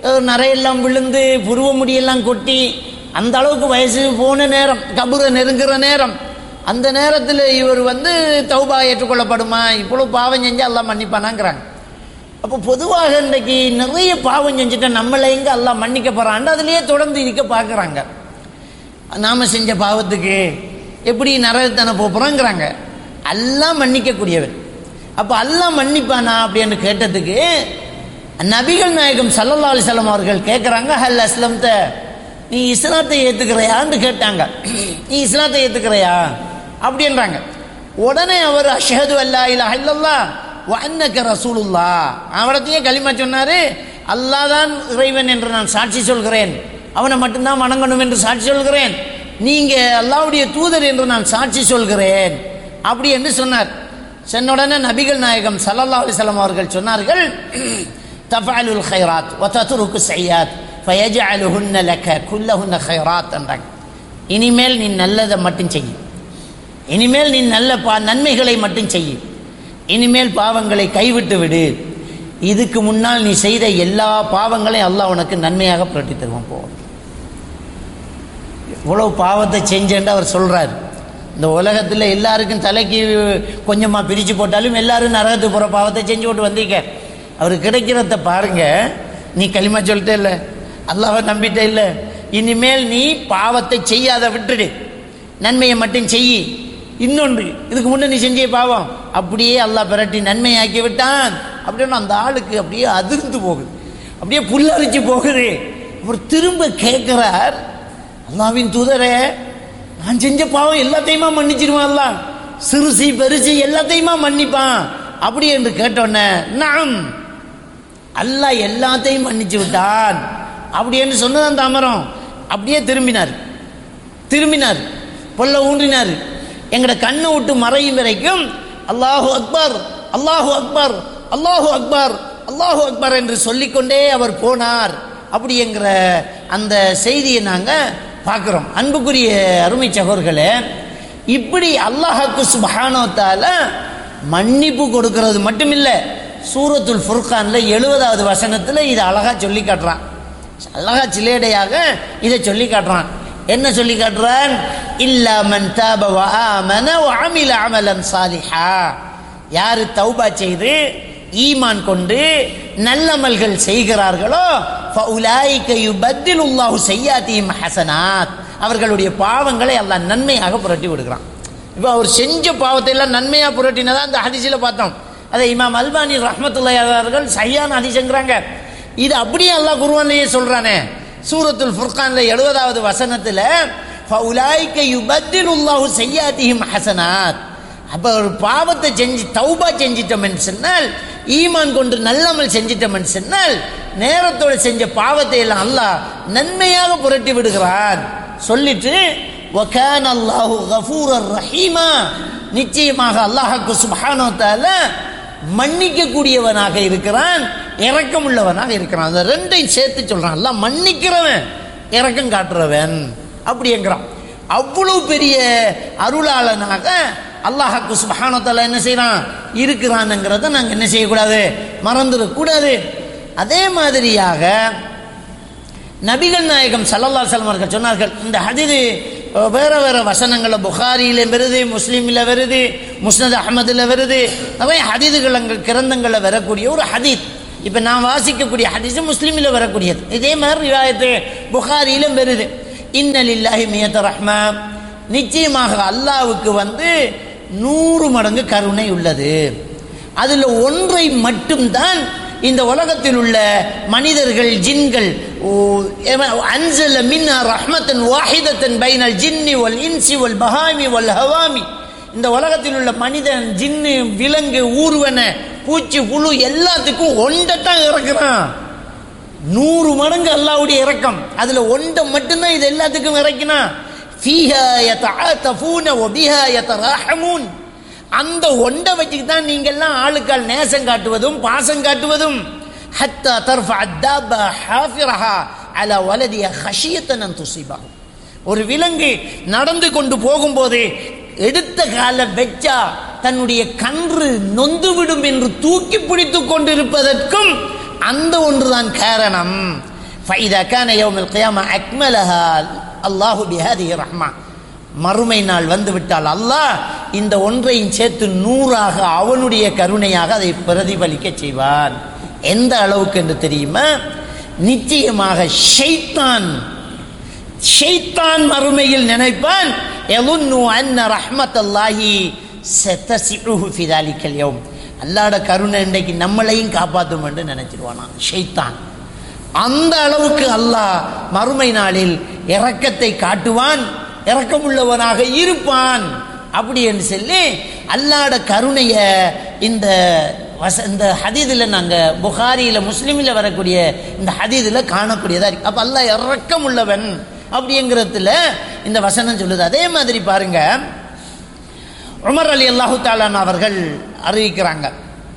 அஹ், நரையெல்லாம் விழுந்து புருவ முடியெல்லாம் கொட்டி அந்த அளவுக்கு வயசு போன நேரம் கபுரை நெருங்குற நேரம் அந்த நேரத்தில் இவர் வந்து தௌபா ஏற்றுக்கொள்ளப்படுமா இவ்வளோ பாவம் செஞ்சு எல்லாம் மன்னிப்பானாங்கிறாங்க அப்போ பொதுவாக இன்றைக்கு நிறைய பாவம் செஞ்சுட்டு நம்மளை எங்கே எல்லாம் மன்னிக்க போகிறான்னு அதுலேயே தொடர்ந்து இருக்க பார்க்குறாங்க நாம் செஞ்ச பாவத்துக்கு எப்படி நரகத்தனை போகிறோங்கிறாங்க எல்லாம் மன்னிக்கக்கூடியவர் அப்போ எல்லாம் மன்னிப்பானா அப்படின்னு கேட்டதுக்கு நபிகள் நாயகம் சல்லல்லா அலிசல்லாம் அவர்கள் கேட்குறாங்க ஹல் அஸ்லம்த நீ இஸ்லாத்தை ஏற்றுக்கிறையான்னு கேட்டாங்க நீ இஸ்லாத்தை ஏற்றுக்கிறையா அப்படின்றாங்க உடனே அவர் அஷஹது அல்லா இல்லா இல்லல்லா வன்னக்க ரசூலுல்லா அவரத்தையே களிமா சொன்னாரு அல்லாஹ் தான் இறைவன் என்று நான் சாட்சி சொல்கிறேன் அவனை மட்டும்தான் வணங்கணும் என்று சாட்சி சொல்கிறேன் நீங்க அல்லாஹ்வுடைய தூதர் என்று நான் சாட்சி சொல்கிறேன் அப்படி என்று சொன்னார் சொன்ன உடனே நபிகள் நாயகம் சல்லல்லா அலிசல்லாம் அவர்கள் சொன்னார்கள் தஃபாலுல் ஹைராத் ஒத்தத்துருக்கு செய்யாத் ஃபயஜஅலுஹுன்ன லக குல்லஹுன்ன ஹைராத் என்றாங்க இனிமேல் நீ நல்லதை மட்டும் செய்யும் இனிமேல் நீ நல்ல பா நன்மைகளை மட்டும் செய்யும் இனிமேல் பாவங்களை கைவிட்டு விடு இதுக்கு முன்னால் நீ செய்த எல்லா பாவங்களையும் அல்லாஹ் உனக்கு நன்மையாக புரட்டி தருவான் போ இவ்வளவு பாவத்தை செஞ்சேன்னு அவர் சொல்றார் இந்த உலகத்தில் எல்லாருக்கும் தலைக்கு கொஞ்சமாக பிரித்து போட்டாலும் எல்லாரும் நரகத்துக்கு போகிற பாவத்தை செஞ்சு போட்டு வந்தீங்க அவர் கிடைக்கிறத பாருங்க நீ களிமா சொல்லிட்டே இல்லை அல்லாஹ்வை நம்பிட்டே இல்லை இனிமேல் நீ பாவத்தை செய்யாத விட்டுடு நன்மையை மட்டும் செய் இன்னொன்று இதுக்கு முன்னே நீ செஞ்ச பாவம் அப்படியே அல்லாஹ் பிரட்டி நன்மையாக்கி விட்டான் அப்படின்னு அந்த ஆளுக்கு அப்படியே அதிர்ந்து போகுது அப்படியே புல்லரிச்சு போகுது அவர் திரும்ப கேட்கிறார் அல்லாவின் தூதரே நான் செஞ்ச பாவம் எல்லாத்தையுமா மன்னிச்சிருவான் அல்லாஹ் சிறுசி பெருசி எல்லாத்தையுமா மன்னிப்பான் அப்படி என்று கேட்டோன்னே நாம் அல்லாஹ் எல்லாத்தையும் மன்னிச்சு விட்டான் அப்படி என்று சொன்னது அந்த அமரம் அப்படியே திரும்பினார் திரும்பினார் பொல்ல ஊன்றினார் எங்கட கண்ணை விட்டு மறையும் வரைக்கும் அல்லாஹு அக்பர் அல்லாஹு அக்பர் அல்லாஹு அக்பர் அல்லாஹு அக்பர் என்று சொல்லிக்கொண்டே அவர் போனார் அப்படிங்கிற அந்த செய்தியை நாங்கள் பார்க்குறோம் அன்புக்குரிய அருமை சகோர்களே இப்படி அல்லாஹாக்கு சுபஹானோத்தால மன்னிப்பு கொடுக்கிறது மட்டுமில்லை சூரத்துல் ஃபுர்கானில் எழுபதாவது வசனத்தில் இதை அழகா சொல்லி காட்டுறான் அழகா சிலேடையாக இதை சொல்லி காட்டுறான் என்ன சொல்லி காட்டுறான் இல்லா மன் தாப வ ஆமன வ அமில அமலன் சாலிஹா யார் தௌபா செய்து ஈமான் கொண்டு நல்லமல்கள் செய்கிறார்களோ ஃபஉலாயிக யுபத்திலுல்லாஹு செய்யாத்தியும் ஹசனாத் அவர்களுடைய பாவங்களை அல்லாஹ் நன்மையாக புரட்டி விடுகிறான் இப்போ அவர் செஞ்ச பாவத்தை எல்லாம் நன்மையாக புரட்டினதா அந்த ஹதீஸில் பார்த்தோம் அதை இமாம் அல்பானி ரஹ்மத்துல்லாஹி அவர்கள் சரியான ஹதீஸுங்கிறாங்க இது அப்படியே அல்லாஹ் குர்ஆன்லயே சொல்றானே சூரத்துல் ஃபுர்கான்ல எழுபதாவது வசனத்தில் ஃபஉலாயிக யுபத்திலுல்லாஹு செய்யாத்திஹிம் ஹசனாத் அப்போ ஒரு பாவத்தை செஞ்சு தௌபா செஞ்சிட்டோம்னு சொன்னால் ஈமான் கொண்டு நல்லமல் செஞ்சிட்டோம்னு சொன்னால் நேரத்தோடு செஞ்ச பாவத்தை எல்லாம் அல்லாஹ் நன்மையாக புரட்டி விடுகிறான் சொல்லிட்டு வகான் அல்லாஹு கஃபூரர் ரஹீமா நிச்சயமாக அல்லாஹுக்கு சுப்ஹானஹு வ தஆலா மன்னிக்கக்கூடியவனாக இருக்கிறான் இரக்கம் உள்ளவனாக இருக்கிறான் அந்த ரெண்டையும் சேர்த்து சொல்றான் அல்லாஹ் மன்னிக்கிறவன் இரக்கம் காட்டுறவன் அப்படிங்கிறான் அவ்வளவு பெரிய அருளாளனாக அல்லாஹாக்கு சுபஹானத்தால என்ன செய்யறான் இருக்கிறான்ங்கிறத நாங்கள் என்ன செய்யக்கூடாது மறந்துடக்கூடாது அதே மாதிரியாக நபிகள் நாயகம் சல்லல்லா செல்லம் அவர்கள் சொன்னார்கள் இந்த ஹதீது அஹ், வேற வேற வசனங்களை புகாரியில் வருது முஸ்லீமில் வருது முஸ்னத் அஹமதில் வருது நிறைய ஹதீதுகள் கிரந்தங்களில் வரக்கூடிய ஒரு ஹதீத் இப்போ நான் வாசிக்கக்கூடிய ஹதீஸ் முஸ்லீமில் வரக்கூடியது இதே மாதிரி ரிவாயத்து புகாரியிலும் வருது இன்னலில்லாஹி மியத்த ரஹ்மா நிச்சயமாக அல்லாவுக்கு வந்து நூறு மடங்கு கருணை உள்ளது அதில் ஒன்றை மட்டும்தான் இந்த உலகத்தில் உள்ள மனிதர்கள் ஜின்கள் ஓ, எவ- அன்சல மின்னா ரஹ்மத்தன் வாஹிதத்தன் பைனல் ஜின்னி வல் இன்சி வல் பஹாமி வல் ஹவாமி இந்த உலகத்தில் உள்ள மனிதன் ஜின்னு விலங்கு ஊர்வன பூச்சி புழு எல்லாத்துக்கும் ஒன்றைத்தான் இறக்குறான் நூறு மடங்கு அல்லாவுடைய இறக்கம் அதுல ஒன்றை மட்டும்தான் இது எல்லாத்துக்கும் இறக்கினா ஃபீஹா யதஆதஃபூன வபிஹா யதராஹமூன் அந்த ஒண்டை வச்சுக்கு தான் நீங்கள்லாம் ஆளுக்கால் நேசம் காட்டுவதும் பாசம் காட்டுவதும் ஹத்தா தர்ஃபா அத்தாபா ஹாஃபிரஹா அலா வலதிய ஹஷியத்தன் அன் துசிபாகும் ஒரு விலங்கு நடந்து கொண்டு போகும்போது எடுத்த கால வெச்சா தன்னுடைய கன்று நொந்துவிடும் என்று தூக்கி பிடித்துக் கொண்டிருப்பதற்கும் அந்த ஒன்றுதான் காரணம் فإذا كان يوم القيامة أكملها الله بهذه الرحمة மறுமை நாள் வந்து விட்டால் அல்லாஹ் இந்த ஒன்றையும் சேர்த்து நூறாக அவனுடைய கருணையாக அதை பிரதிபலிக்க செய்வான் எந்த அளவுக்கு என்று தெரியுமா நிச்சயமாக ஷைத்தான் ஷைத்தான் மறுமையில் நினைப்பான் எலுன்னு அன்ன ரஹ்மத்தல்லாஹி செத்தசிஹு ஃபி தாலிக்கல் யௌம் அல்லாஹ்ட கருணை இன்றைக்கு நம்மளையும் காப்பாற்றும் என்று நினைச்சிருவானா ஷைத்தான் அந்த அளவுக்கு அல்லாஹ் மறுமை நாளில் இரக்கத்தை காட்டுவான் இரக்கமுள்ளவனாக இருப்பான் அப்படி என்று சொல்லி அல்லாட கருணைய இந்த வச இந்த ஹதீதில் நாங்கள் புகாரியில் முஸ்லீமில் வரக்கூடிய இந்த ஹதீதில் காணக்கூடியதா இருக்கு அப்போ அல்லாஹ் இரக்கம் உள்ளவன் அப்படிங்கிறதுல இந்த வசனம் சொல்லுது அதே மாதிரி பாருங்க உமர் அலி அல்லாஹு தாலான் அவர்கள் அறிவிக்கிறாங்க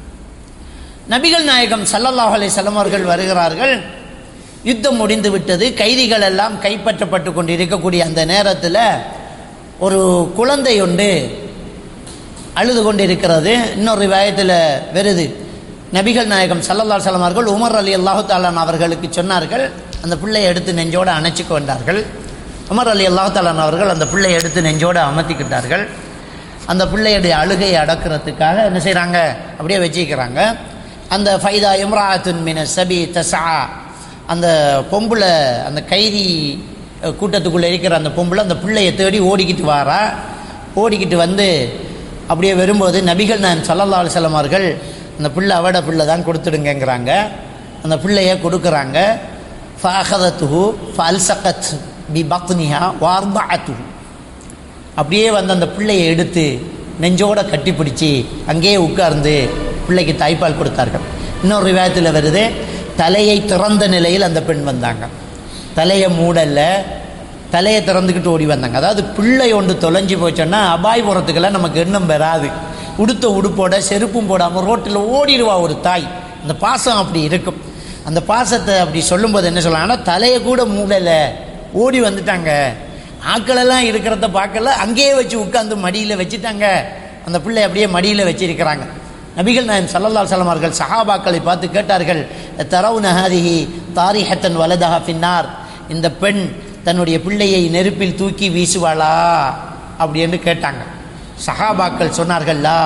நபிகள் நாயகம் சல்லல்லாஹு அலைஹி வஸல்லம் அவர்கள் வருகிறார்கள் யுத்தம் முடிந்து விட்டது கைதிகள் எல்லாம் கைப்பற்றப்பட்டு கொண்டு இருக்கக்கூடிய அந்த நேரத்தில் ஒரு குழந்தை ஒன்று அழுது கொண்டு இருக்கிறது இன்னொரு விவாயத்தில் வருது நபிகள் நாயகம் சல்லல்லா சலம் அவர்கள் உமர் அலி அல்லாஹு தாலான் அவர்களுக்கு சொன்னார்கள் அந்த பிள்ளையை எடுத்து நெஞ்சோடு அணைச்சி கொண்டார்கள் உமர் அலி அல்லாஹு தாலான் அவர்கள் அந்த பிள்ளையை எடுத்து நெஞ்சோடு அமர்த்திக்கிட்டார்கள் அந்த பிள்ளையுடைய அழுகையை அடக்கிறதுக்காக என்ன செய்கிறாங்க அப்படியே வச்சுக்கிறாங்க அந்த ஃபைதா இம்ராத்துன் மின சபி தசா அந்த பொம்பளை அந்த கைதி அஹ், கூட்டத்துக்குள்ளே இருக்கிற அந்த பொம்பளை அந்த பிள்ளையை தேடி ஓடிக்கிட்டு வாரா ஓடிக்கிட்டு வந்து அப்படியே வரும்போது நபிகள் நான் சல்லல்லா அலுவலம் அவர்கள் அந்த பிள்ளை அவட பிள்ளை தான் கொடுத்துடுங்கங்கிறாங்க அந்த பிள்ளைய கொடுக்குறாங்க ஃபஹதத்துஹு ஃபல்சகத் பி பக்னிஹா வார்பாத்துஹு அப்படியே வந்து அந்த பிள்ளையை எடுத்து நெஞ்சோட கட்டி பிடிச்சி அங்கேயே உட்கார்ந்து பிள்ளைக்கு தாய்ப்பால் கொடுத்தார்கள் இன்னொரு விவாதத்தில் வருது தலையை திறந்த நிலையில் அந்த பெண் வந்தாங்க தலையை மூடல தலையை திறந்துக்கிட்டு ஓடி வந்தாங்க அதாவது பிள்ளை ஒன்று தொலைஞ்சு போச்சோன்னா அபாயபுரத்துக்கெல்லாம் நமக்கு எண்ணம் வராது உடுத்த உடுப்போட செருப்பும் போடாமல் ரோட்டில் ஓடிடுவா ஒரு தாய் அந்த பாசம் அப்படி இருக்கும் அந்த பாசத்தை அப்படி சொல்லும்போது என்ன சொல்லலாம் ஆனால் தலையை கூட மூடலை ஓடி வந்துட்டாங்க ஆட்களெல்லாம் இருக்கிறத பார்க்கல அங்கேயே வச்சு உட்காந்து மடியில் வச்சுட்டாங்க அந்த பிள்ளை அப்படியே மடியில் வச்சிருக்கிறாங்க நபிகள் நாயம் சல்லல்லா அலுவலம் அவர்கள் சஹாபாக்களை பார்த்து கேட்டார்கள் தரவு நஹாதிஹி தாரிஹத்தன் வலதஹா பின்னார் இந்த பெண் தன்னுடைய பிள்ளையை நெருப்பில் தூக்கி வீசுவாளா அப்படி என்று கேட்டாங்க சஹாபாக்கள் சொன்னார்கள்லா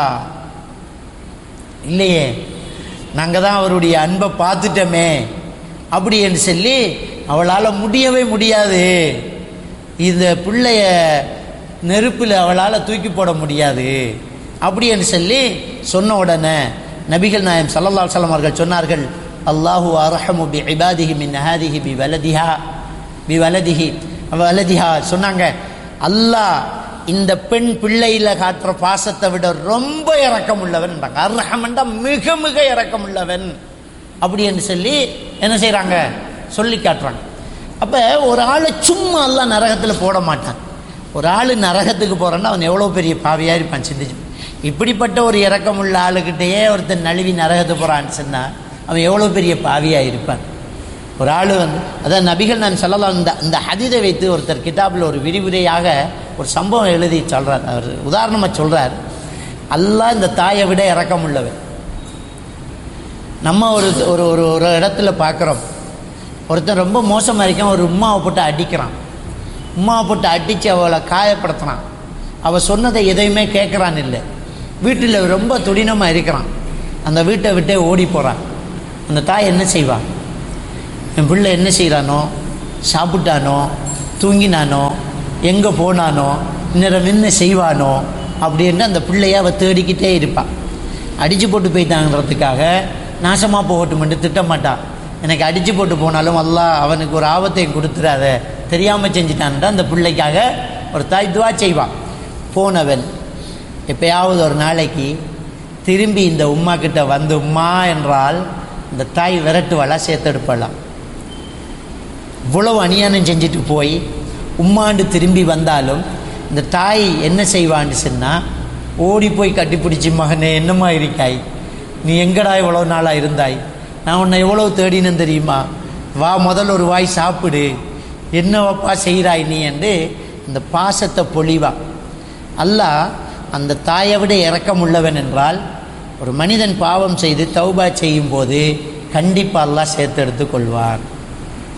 இல்லையே நாங்கள் தான் அவருடைய அன்பை பார்த்துட்டோமே அப்படி என்று சொல்லி அவளால் முடியவே முடியாது இந்த பிள்ளைய நெருப்பில் அவளால் தூக்கி போட முடியாது அப்படி என்று சொல்லி சொன்ன உடனே நபிகள் நாயம் சல்லல்லா அலுவலம் அவர்கள் சொன்னார்கள் அல்லாஹு அரஹமு பி இபாதிஹி மின் ஹாதிஹி பி வலதிஹா பி வலதிஹி வலதிஹா சொன்னாங்க அல்லாஹ் இந்த பெண் பிள்ளையில காட்டுற பாசத்தை விட ரொம்ப இரக்கம் உள்ளவன் அர்ஹமண்டா மிக மிக இரக்கம் உள்ளவன் அப்படி என்று சொல்லி என்ன செய்கிறாங்க சொல்லி காட்டுறாங்க அப்போ ஒரு ஆளை சும்மா எல்லாம் நரகத்தில் போட மாட்டான் ஒரு ஆள் நரகத்துக்கு போகிறான்னா அவன் எவ்வளோ பெரிய பாவியாக இருப்பான் சிந்திச்சு இப்படிப்பட்ட ஒரு இரக்கமுள்ள ஆளுக்கிட்டேயே ஒருத்தன் நழுவி நரகத்துக்கு போகிறான்னு சொன்னால் அவன் எவ்வளோ பெரிய பாவியாக இருப்பான் ஒரு ஆள் வந்து அதான் நபிகள் நான் சொல்லலாம் இந்த இந்த ஹதீதை வைத்து ஒருத்தர் கிதாபில் ஒரு விரிவுரையாக ஒரு சம்பவம் எழுதி சொல்கிறார் அவர் உதாரணமாக சொல்கிறார் அல்லாஹ் இந்த தாயை விட இரக்கம் உள்ளவன் நம்ம ஒரு ஒரு ஒரு ஒரு இடத்துல பார்க்குறோம் ஒருத்தன் ரொம்ப மோசமாக இருக்கான் ஒரு உமாவை போட்டு அடிக்கிறான் உமாவை போட்டு அடித்து அவளை காயப்படுத்துறான் அவள் சொன்னதை எதையுமே கேட்குறான் இல்லை வீட்டில் ரொம்ப துடினமாக இருக்கிறான் அந்த வீட்டை விட்டே ஓடி போகிறான் அந்த தாய் என்ன செய்வான் என் பிள்ளை என்ன செய்கிறானோ சாப்பிட்டானோ தூங்கினானோ எங்கே போனானோ இன்னும் என்ன செய்வானோ அப்படின்னு அந்த பிள்ளைய அவள் தேடிக்கிட்டே இருப்பாள் அடித்து போட்டு போயிட்டாங்கிறதுக்காக நாசமாக போகட்டுமென்று திட்டமாட்டான் எனக்கு அடித்து போட்டு போனாலும் அல்லாஹ் அவனுக்கு ஒரு ஆபத்தையும் கொடுத்துடாத தெரியாமல் செஞ்சிட்டான்ட்டு அந்த பிள்ளைக்காக ஒரு தாய் துவா செய்வான் போனவன் எப்பயாவது ஒரு நாளைக்கு திரும்பி இந்த உம்மா கிட்ட வந்து உம்மா என்றால் இந்த தாய் விரட்டுவாளா சேர்த்தெடுப்பாளாம் இவ்வளவு அநியாயம் செஞ்சுட்டு போய் உம்மாண்டு திரும்பி வந்தாலும் இந்த தாய் என்ன செய்வான்னு சொன்னால் ஓடி போய் கட்டிப்பிடிச்சி மகனே என்னம்மா இருக்காய் நீ எங்கடா இவ்வளோ நாளாக இருந்தாய் நான் உன்னை எவ்வளோ தேடினேன் தெரியுமா வா முதல்ல ஒரு வாய் சாப்பிடு என்னவப்பா செய்கிறாய் நீ என்று அந்த பாசத்தை பொழிவா அல்லாஹ் அந்த தாயை விட இரக்கம் உள்ளவன் என்றால் ஒரு மனிதன் பாவம் செய்து தௌபா செய்யும் போது கண்டிப்பாக அல்லாஹ் சேர்த்தெடுத்து கொள்வார்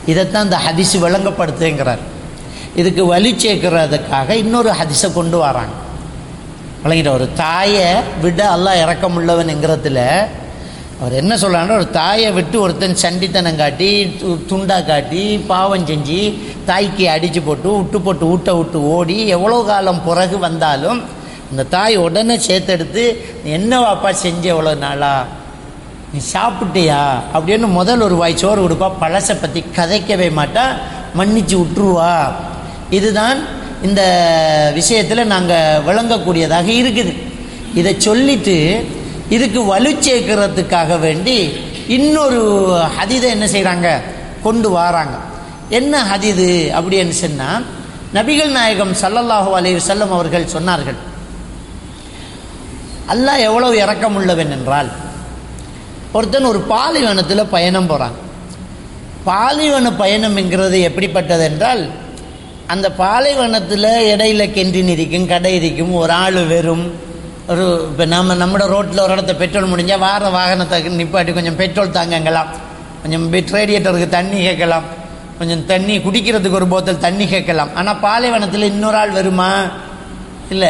இதைத்தான் இந்த ஹதீஸ் விளங்கப்படுத்துங்கிறார் இதுக்கு வலி சேர்க்கிறதுக்காக இன்னொரு ஹதீஸை கொண்டு வராங்க விளங்கிட்ட ஒரு தாயை விட அல்லாஹ் இறக்கமுள்ளவன்ங்கிறதுல அவர் என்ன சொல்கிறாங்கன்னா ஒரு தாயை விட்டு ஒருத்தன் சண்டித்தனம் காட்டி து- துண்டா காட்டி பாவம் செஞ்சு தாய்க்கு அடித்து போட்டு விட்டு போட்டு ஊட்ட விட்டு ஓடி எவ்வளோ காலம் பிறகு வந்தாலும் இந்த தாய் உடனே சேர்த்தெடுத்து "நீ என்ன வாப்பா செஞ்ச எவ்வளோ நாளா நீ சாப்பிட்டியா அப்படின்னு முதல் ஒரு வாய் சோறு கொடுப்பா பழசை பற்றி கதைக்கவே மாட்டா மன்னிச்சு விட்டுருவா இதுதான் இந்த விஷயத்தில் நாங்கள் விளங்கக்கூடியதாக இருக்குது இதை சொல்லிட்டு இதுக்கு வலு சேர்க்கறதுக்காக வேண்டி இன்னொரு ஹதீதை என்ன செய்கிறாங்க கொண்டு வராங்க என்ன ஹதீது அப்படின்னு சொன்னால் நபிகள் நாயகம் ஸல்லல்லாஹு அலைஹி வஸல்லம் அவர்கள் சொன்னார்கள் அல்லாஹ் எவ்வளவு இரக்கமுள்ளவன் என்றால் ஒருத்தன் ஒரு பாலைவனத்தில் பயணம் போகிறான் பாலைவன பயணம்ங்கிறது எப்படிப்பட்டது என்றால் அந்த பாலைவனத்தில் இடையில கென்றின் இருக்கும் கடை இருக்கும் ஒரு ஆள் வெறும் ஒரு இப்போ நம்ம நம்மளோட ரோட்டில் ஒரு இடத்த பெட்ரோல் முடிஞ்சால் வார வாகனத்தை நிப்பாட்டி கொஞ்சம் பெட்ரோல் தாங்கங்கலாம் கொஞ்சம் பெட் ரேடியேட்டருக்கு தண்ணி கேட்கலாம் கொஞ்சம் தண்ணி குடிக்கிறதுக்கு ஒரு போத்தல் தண்ணி கேட்கலாம் ஆனால் பாலைவனத்தில் இன்னொரு ஆள் வருமா இல்லை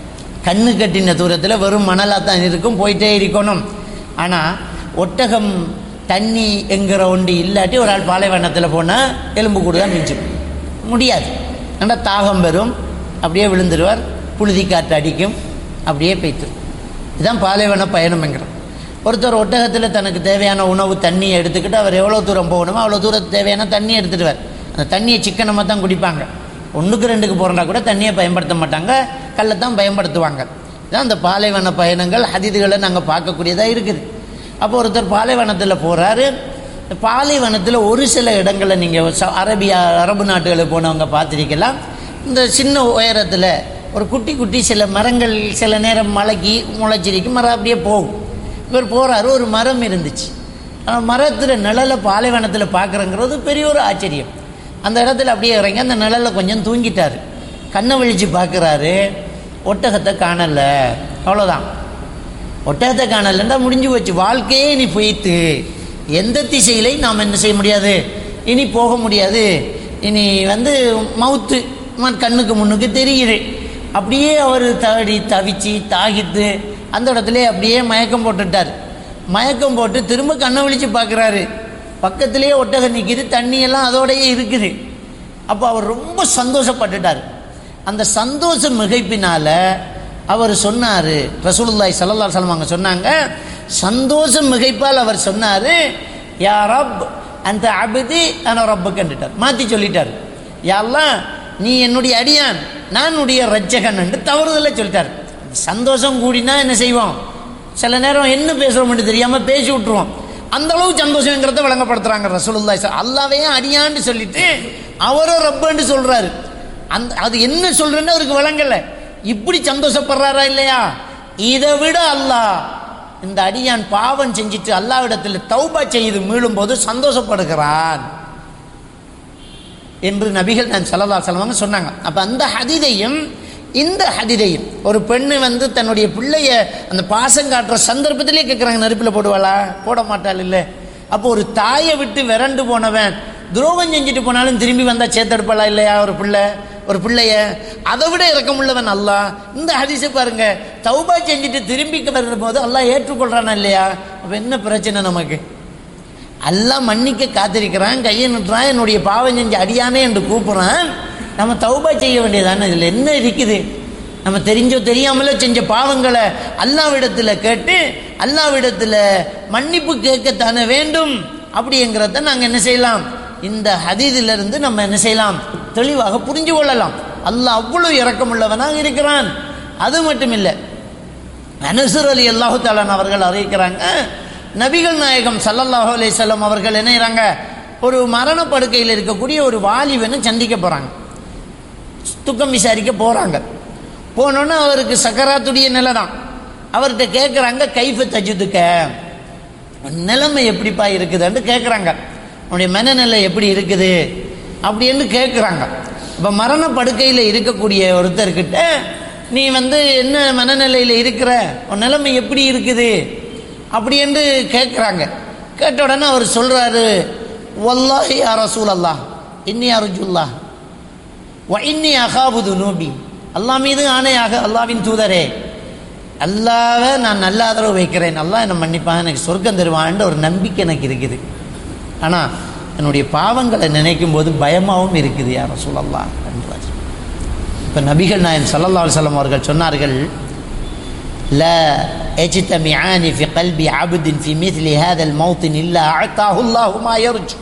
கண்ணு கட்டின தூரத்தில் வெறும் மணலாக தான் இருக்கும் போயிட்டே இருக்கணும் ஆனால் ஒட்டகம் தண்ணி என்கிற ஒன்று இல்லாட்டி ஒரு ஆள் பாலைவனத்தில் போனால் எலும்பு கூடு தான் மிஞ்சும் முடியாது ஆனால் தாகம் வரும் அப்படியே விழுந்துருவார் புழுதி காற்று அடிக்கும் அப்படியே பெய்த்துரும் இதுதான் பாலைவன பயணம்ங்கிறோம் ஒருத்தர் ஒட்டகத்தில் தனக்கு தேவையான உணவு தண்ணியை எடுத்துக்கிட்டு அவர் எவ்வளோ தூரம் போகணுமோ அவ்வளோ தூரத்துக்கு தேவையான தண்ணி எடுத்துடுவார் அந்த தண்ணியை சிக்கனமாக தான் குடிப்பாங்க ஒன்றுக்கு ரெண்டுக்கு போகிறா கூட தண்ணியை பயன்படுத்த மாட்டாங்க கல்லை தான் பயன்படுத்துவாங்க இதான் அந்த பாலைவன பயணங்கள் ஹதீதுகளை நாங்கள் பார்க்கக்கூடியதாக இருக்குது அப்போ ஒருத்தர் பாலைவனத்தில் போகிறாரு பாலைவனத்தில் ஒரு சில இடங்களில் நீங்கள் அரபியா அரபு நாட்டுகளுக்கு போனவங்க பார்த்துருக்கலாம் இந்த சின்ன உயரத்தில் ஒரு குட்டி குட்டி சில மரங்கள் சில நேரம் மலைக்கு முளைச்சிருக்கும் மரம் அப்படியே போகும் இவர் போகிறாரு ஒரு மரம் இருந்துச்சு மரத்தில் நிழலை பாலைவனத்தில் பார்க்குறங்கிறது பெரிய ஒரு ஆச்சரியம் அந்த இடத்துல அப்படியே இறங்கி அந்த நிழலில் கொஞ்சம் தூங்கிட்டார் கண்ணை விழிச்சு பார்க்குறாரு ஒட்டகத்தை காணலை அவ்வளோதான் ஒட்டகத்தை காணலைன்னா முடிஞ்சு போச்சு வாழ்க்கையே இனி போயிட்டு எந்த திசையிலையும் நாம் என்ன செய்ய முடியாது இனி போக முடியாது இனி வந்து மவுத்து ம- கண்ணுக்கு முன்னுக்கு தெரியுது அப்படியே அவர் தடி தவிச்சு தாகித்து அந்த இடத்துல அப்படியே மயக்கம் போட்டுட்டார் மயக்கம் போட்டு திரும்ப கண்ணை விழிச்சு பார்க்குறாரு பக்கத்திலேயே ஒட்டகம் நிற்கிது தண்ணியெல்லாம் அதோடயே இருக்குது அப்போ அவர் ரொம்ப சந்தோஷப்பட்டுட்டார் அந்த சந்தோஷ மிகைப்பினால அவர் சொன்னார் ரசூலுல்லாஹி ஸல்லல்லாஹு அலைஹி வஸல்லம் அவங்க சொன்னாங்க சந்தோஷ மிகைப்பால் அவர் சொன்னார் யா ரப் அந்த அபதி அன ரப்பு கண்டுட்டார் மாற்றி சொல்லிட்டார் யாரெல்லாம் நீ என்னுடைய அடியான் நான் உடைய ரட்சகன் என்று தவறுதலை சொல்லிட்டார் சந்தோஷம் கூடினா என்ன செய்வோம் சில நேரம் என்ன பேசுகிறோம்னு தெரியாமல் பேசி விட்டுருவோம் அந்த அளவு சந்தோஷங்கிறத விளங்கப்படுத்துறாங்க ரசூலுல்லாஹி ஸ- அல்லாவே அடியான்னு சொல்லிட்டு அவரும் ரப்பன்னு சொல்றாரு அந்த அது என்ன சொல்றேன்னு அவருக்கு விளங்கல இப்படி சந்தோஷப்படுறாரா இல்லையா இதை விட அல்லாஹ் இந்த அடியான் பாவம் செஞ்சுட்டு அல்லாவிடத்தில் தௌபா செய்து மீளும் போது சந்தோஷப்படுகிறான் என்று நபிகள் நான் சல்லல்லா செலவங்க சொன்னாங்க அப்போ அந்த ஹதிதையும் இந்த ஹதிதையும் ஒரு பெண்ணு வந்து தன்னுடைய பிள்ளைய அந்த பாசம் காட்டுற சந்தர்ப்பத்திலே கேட்குறாங்க நெருப்பில் போடுவாளா போட மாட்டாள் இல்லை அப்போ ஒரு தாயை விட்டு விரண்டு போனவன் துரோகம் செஞ்சுட்டு போனாலும் திரும்பி வந்தால் சேர்த்தெடுப்பாளா இல்லையா ஒரு பிள்ளை ஒரு பிள்ளைய அதை விட இறக்கமுள்ளவன் அல்லாஹ் இந்த ஹதீஸை பாருங்க தௌபா செஞ்சுட்டு திரும்பி வரும்போது அல்லாஹ் ஏற்றுக்கொள்றானா இல்லையா அப்போ என்ன பிரச்சனை நமக்கு எல்லாம் மன்னிக்க காத்திருக்கிறான் கையை நிட்டுறான் என்னுடைய பாவம் செஞ்சு அடியானே என்று கூப்பிட்றான் நம்ம தௌபா செய்ய வேண்டியதானே இதில் என்ன இருக்குது நம்ம தெரிஞ்சோ தெரியாமலோ செஞ்ச பாவங்களை அல்லாவிடத்தில் கேட்டு அல்லாவிடத்தில் மன்னிப்பு கேட்கத்தானே வேண்டும் அப்படிங்கிறத நாங்கள் என்ன செய்யலாம் இந்த ஹதீதிலிருந்து நம்ம என்ன செய்யலாம் தெளிவாக புரிஞ்சு கொள்ளலாம் அல்லாஹ் அவ்வளவு இரக்கமுள்ளவனாக இருக்கிறான் அது மட்டும் இல்லை அனசுர் அலி அல்லாஹு தாலான் அவர்கள் அறிவிக்கிறாங்க நபிகள் நாயகம் ஸல்லல்லாஹு அலைஹி வஸல்லம் அவர்கள் என்ன செய்றாங்க ஒரு மரண படுக்கையில் இருக்கக்கூடிய ஒரு வாலிபனை சந்திக்க போகிறாங்க துக்கம் விசாரிக்க போகிறாங்க போனோன்னே அவருக்கு சக்கராத்துடைய நிலை தான் அவர்கிட்ட கேட்குறாங்க கைஃப தஜுதுக்க நிலைமை எப்படிப்பா இருக்குதுன்னு கேட்குறாங்க உன்னுடைய மனநிலை எப்படி இருக்குது அப்படின்னு கேட்குறாங்க இப்போ மரண படுக்கையில் இருக்கக்கூடிய ஒருத்தர்கிட்ட நீ வந்து என்ன மனநிலையில் இருக்கிற உன் நிலைமை எப்படி இருக்குது அப்படி என்று கேட்குறாங்க கேட்ட உடனே அவர் சொல்கிறாரு வல்லாஹி யா ரசூல் அல்லாஹ் இன்னி அருஜுல்லாஹ் வ இன்னி அகாபுது நூபி அல்லாஹ் மீது ஆணையாக அல்லாவின் தூதரே அல்லாவை நான் நல்ல ஆதரவு வைக்கிறேன் அல்லாஹ் என்னை மன்னிப்பான் எனக்கு சொர்க்கம் தருவான்ற ஒரு நம்பிக்கை எனக்கு இருக்குது ஆனால் என்னுடைய பாவங்களை நினைக்கும் போது பயமாகவும் இருக்குது யார் சொல்லலாம் என்றார் இப்போ நபிகள் நாயன் சல்லல்லா அலுவலம் அவர்கள் சொன்னார்கள் لا يجتمعان في قلب عبد في مثل هذا الموطن إلا أعطاه الله ما يرجو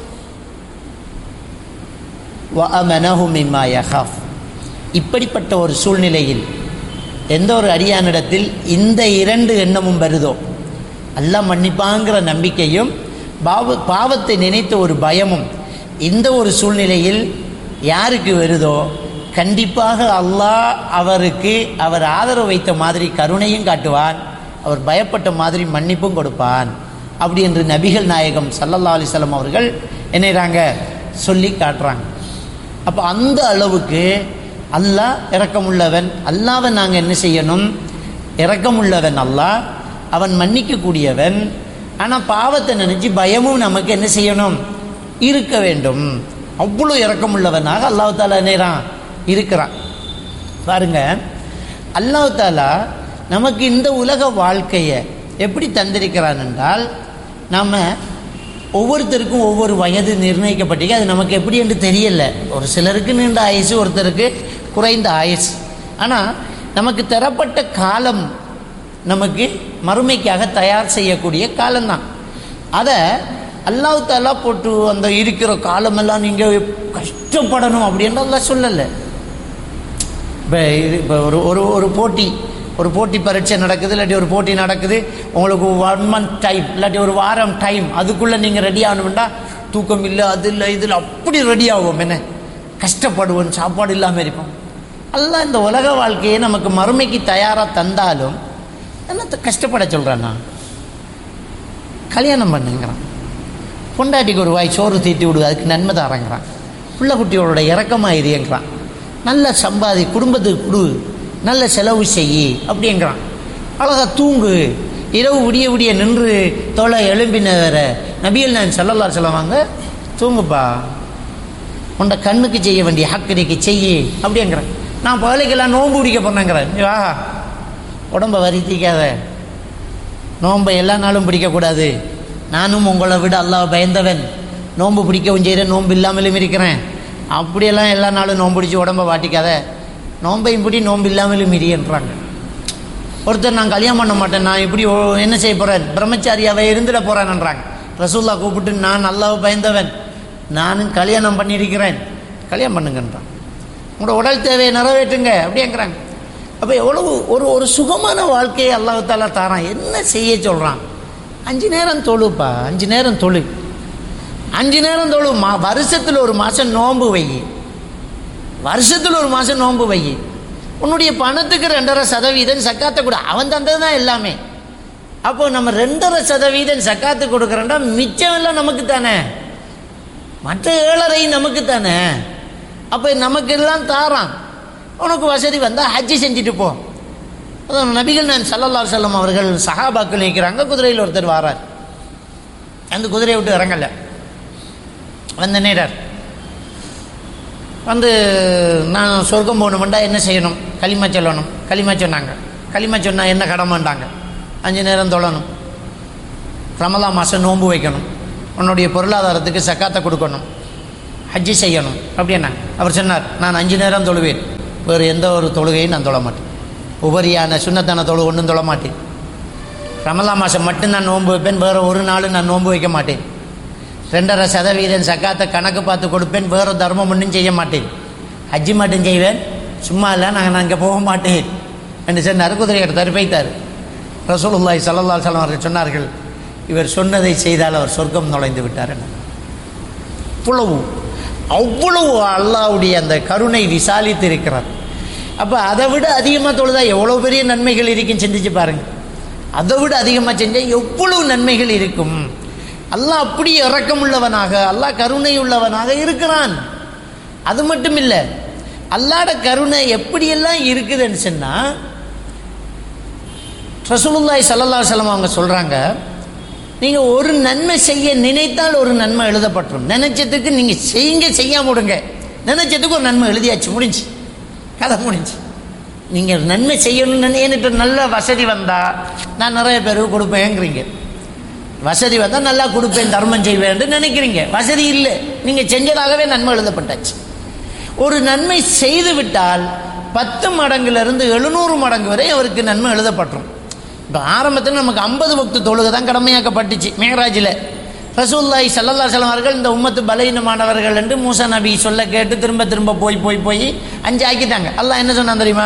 وأمنه مما يخاف இப்படிப்பட்ட ஒரு சூழ்நிலையில் எந்த ஒரு அடியானிடத்தில் இந்த இரண்டு எண்ணமும் வருதோ அல்லாஹ் மன்னிப்பாங்கிற நம்பிக்கையும் பாவ பாவத்தை நினைத்த ஒரு பயமும் இந்த ஒரு சூழ்நிலையில் யாருக்கு வருதோ கண்டிப்பாக அல்லாஹ் அவருக்கு அவர் ஆதரவு வைத்த மாதிரி கருணையும் காட்டுவான் அவர் பயப்பட்ட மாதிரி மன்னிப்பும் கொடுப்பான் அப்படி என்று நபிகள் நாயகம் சல்லல்லா அலிசல்லாம் அவர்கள் என்னறாங்க சொல்லி காட்டுறாங்க அப்போ அந்த அளவுக்கு அல்லாஹ் இரக்கமுள்ளவன் அல்லாவை நாங்கள் என்ன செய்யணும் இரக்கமுள்ளவன் அல்லாஹ் அவன் மன்னிக்கக்கூடியவன் ஆனால் பாவத்தை நினச்சி பயமும் நமக்கு என்ன செய்யணும் இருக்க வேண்டும் அவ்வளோ இரக்கமுள்ளவனாக அல்லாஹ் தாலா நேரான் இருக்கிறான் பாருங்க அல்லாஹ் தாலா நமக்கு இந்த உலக வாழ்க்கையை எப்படி தந்திருக்கிறான் என்றால் நம்ம ஒவ்வொருத்தருக்கும் ஒவ்வொரு வயது நிர்ணயிக்கப்பட்டிருக்கு அது நமக்கு எப்படி என்று தெரியல ஒரு சிலருக்கு நீண்ட ஆயுசு ஒருத்தருக்கு குறைந்த ஆயுசு ஆனால் நமக்கு தரப்பட்ட காலம் நமக்கு மறுமைக்காக தயார் செய்யக்கூடிய காலம்தான் அதை அல்லாஹ் தாலா போட்டு அந்த இருக்கிற காலமெல்லாம் நீங்கள் கஷ்டப்படணும் அப்படின்றதெல்லாம் சொல்லலை இப்போ இது இப்போ ஒரு ஒரு ஒரு போட்டி ஒரு போட்டி பரீட்சை நடக்குது இல்லாட்டி ஒரு போட்டி நடக்குது உங்களுக்கு ஒன் மந்த் டைம் இல்லாட்டி ஒரு வாரம் டைம் அதுக்குள்ளே நீங்கள் ரெடி ஆகணும்னா தூக்கம் இல்லை அது இல்லை இதில் அப்படி ரெடி ஆகும் என்ன கஷ்டப்படுவோம் சாப்பாடு இல்லாமல் இருப்போம் எல்லாம் இந்த உலக வாழ்க்கையை நமக்கு மறுமைக்கு தயாராக தந்தாலும் என்னத்தை கஷ்டப்பட சொல்கிறான்னா கல்யாணம் பண்ணுங்கிறான் பொண்டாட்டிக்கு ஒரு வாய் சோறு தீட்டி விடு அதுக்கு நன்மை தரங்கிறான் பிள்ளை குட்டியோட இறக்கமாக இருங்கிறான் நல்ல சம்பாதி குடும்பத்துக்கு கொடு நல்ல செலவு செய் அப்படிங்கிறான் அழகா தூங்கு இரவு விடிய விடிய நின்று தொலை எழும்பின வேற நபியல் நான் சொல்லலாம் சொல்லுவாங்க தூங்குப்பா உன்னை கண்ணுக்கு செய்ய வேண்டிய ஹக்கரிக்கு செய்யி அப்படிங்கிறேன் நான் பகலைக்கெல்லாம் நோன்பு பிடிக்க போனேங்கிறேன் வா உடம்ப வருத்திக்காத நோன்பை எல்லா நாளும் பிடிக்கக்கூடாது நானும் உங்களை விட அல்லாஹ் பயந்தவன் நோன்பு பிடிக்கவும் செய்கிறேன் நோன்பு இல்லாமலும் இருக்கிறேன் அப்படியெல்லாம் எல்லா நாளும் நோன்பு பிடிச்சி உடம்ப வாட்டிக்காத நோன்பையும் பிடி நோன்பு இல்லாமலும் இரியன்றாங்க ஒருத்தர் நான் கல்யாணம் பண்ண மாட்டேன் நான் இப்படி ஓ- என்ன செய்ய போகிறேன் பிரம்மச்சாரியாவை இருந்துட போகிறேன்ன்றாங்க ரசூல்லா கூப்பிட்டு நான் அல்லாஹ் பயந்தவன் நானும் கல்யாணம் பண்ணியிருக்கிறேன் கல்யாணம் பண்ணுங்கன்றான் உங்களோட உடல் தேவையை நிறைவேற்றுங்க அப்படிங்கிறாங்க அப்போ எவ்வளவு ஒரு ஒரு சுகமான வாழ்க்கையை அல்லாஹாலா தாரான் என்ன செய்ய சொல்கிறான் அஞ்சு நேரம் தொழுப்பா அஞ்சு நேரம் தொழு அஞ்சு நேரம் தொழு மா வருஷத்தில் ஒரு மாதம் நோன்பு வை வருஷத்தில் ஒரு மாதம் நோன்பு வை உன்னுடைய பணத்துக்கு ரெண்டரை சதவீதம் சக்காத்தை கொடு அவன் தந்தது தான் எல்லாமே அப்போ நம்ம ரெண்டரை சதவீதம் சக்காத்து கொடுக்குறோம்னா மிச்சம் எல்லாம் நமக்கு தானே மற்ற ஏழரை நமக்கு தானே அப்போ நமக்கு எல்லாம் தாரான் உனக்கு வசதி வந்தால் ஹஜ்ஜி செஞ்சுட்டு போ அதான் நபிகள் நான் சல்லல்லா செல்லம் அவர்கள் சஹாபாக்கள் நிற்கிறாங்க குதிரையில் ஒருத்தர் வாரார் அந்த குதிரையை விட்டு இறங்கல வந்து நேரார் வந்து நான் சொர்க்கம் போகணுமெண்டா என்ன செய்யணும் களிமா சொல்லணும் களிமா சொன்னாங்க களிமா சொன்னால் என்ன கடமைண்டாங்க அஞ்சு நேரம் தொழணும் ரமலா மாதம் நோன்பு வைக்கணும் உன்னுடைய பொருளாதாரத்துக்கு சக்காத்தை கொடுக்கணும் ஹஜ்ஜி செய்யணும் அப்படின்னா அவர் சொன்னார் நான் அஞ்சு நேரம் தொழுவேன் வேறு எந்த ஒரு தொழுகையும் நான் தொழ மாட்டேன் உபரியான சுண்ணத்தான தொழு ஒன்றும் தொழ மாட்டேன் ரமலா மாதம் மட்டும் நான் நோன்பு வைப்பேன் வேறு ஒரு நாளும் நான் நோன்பு வைக்க மாட்டேன் ரெண்டரை சதவீதம் சக்காத்தை கணக்கு பார்த்து கொடுப்பேன் வேறு தர்மம் ஒன்றும் செய்ய மாட்டேன் ஹஜ்ஜி மட்டும் செய்வேன் சும்மா இல்லை நாங்கள் நான் இங்கே போக மாட்டேன் என்று சொன்னார் குதிரை எடுத்தார் வைத்தார் ரசூலுல்லாஹி ஸல்லல்லாஹு அலைஹி வஸல்லம் அவர்கள் சொன்னார்கள் இவர் சொன்னதை செய்தால் அவர் சொர்க்கம் நுழைந்து விட்டார் என்ன அவ்வளவு அவ்வளவு அல்லாவுடைய அந்த கருணை விசாலித்து இருக்கிறார் அப்போ அதை விட அதிகமாக தொழுதா எவ்வளோ பெரிய நன்மைகள் இருக்குன்னு சிந்திச்சு பாருங்க அதை விட அதிகமாக செஞ்சால் எவ்வளவு நன்மைகள் இருக்கும் அல்லாஹ் அப்படி இரக்கமுள்ளவனாக அல்லாஹ் கருணை உள்ளவனாக இருக்கிறான் அது மட்டும் இல்லை அல்லாட கருணை எப்படியெல்லாம் இருக்குதுன்னு சொன்னால் ரசூலுல்லாஹி ஸல்லல்லாஹு அலைஹி வஸல்லம் அவங்க சொல்கிறாங்க நீங்கள் ஒரு நன்மை செய்ய நினைத்தால் ஒரு நன்மை எழுதப்பட்டுரும் நினைச்சதுக்கு நீங்கள் செய்யுங்க செய்யாம விடுங்க நினைச்சதுக்கு ஒரு நன்மை எழுதியாச்சு முடிஞ்சு கதை முடிஞ்சு நீங்கள் நன்மை செய்யணும்னு என்கிட்ட நல்ல வசதி வந்தால் நான் நிறைய பேருக்கு கொடுப்பேங்கிறீங்க வசதி வந்தால் நல்லா கொடுப்பேன் தர்மம் செய்வேன்னு நினைக்கிறீங்க வசதி இல்லை நீங்கள் செஞ்சதாகவே நன்மை எழுதப்பட்டாச்சு ஒரு நன்மை செய்து விட்டால் பத்து மடங்குலேருந்து எழுநூறு மடங்கு வரை அவருக்கு நன்மை எழுதப்பட்டுரும் இப்போ ஆரம்பத்தில் நமக்கு ஐம்பது வக்து தொழுகை தான் கடமையாக்கப்பட்டுச்சு மேகராஜில் ரசூல்லாய் சல்லல்லா சலம் அவர்கள் இந்த உம்மத்து பலகீனமானவர்கள் என்று மூசா நபி சொல்ல கேட்டு திரும்ப திரும்ப போய் போய் போய் அஞ்சு ஆக்கிட்டாங்க அல்லாஹ் என்ன சொன்னான் தெரியுமா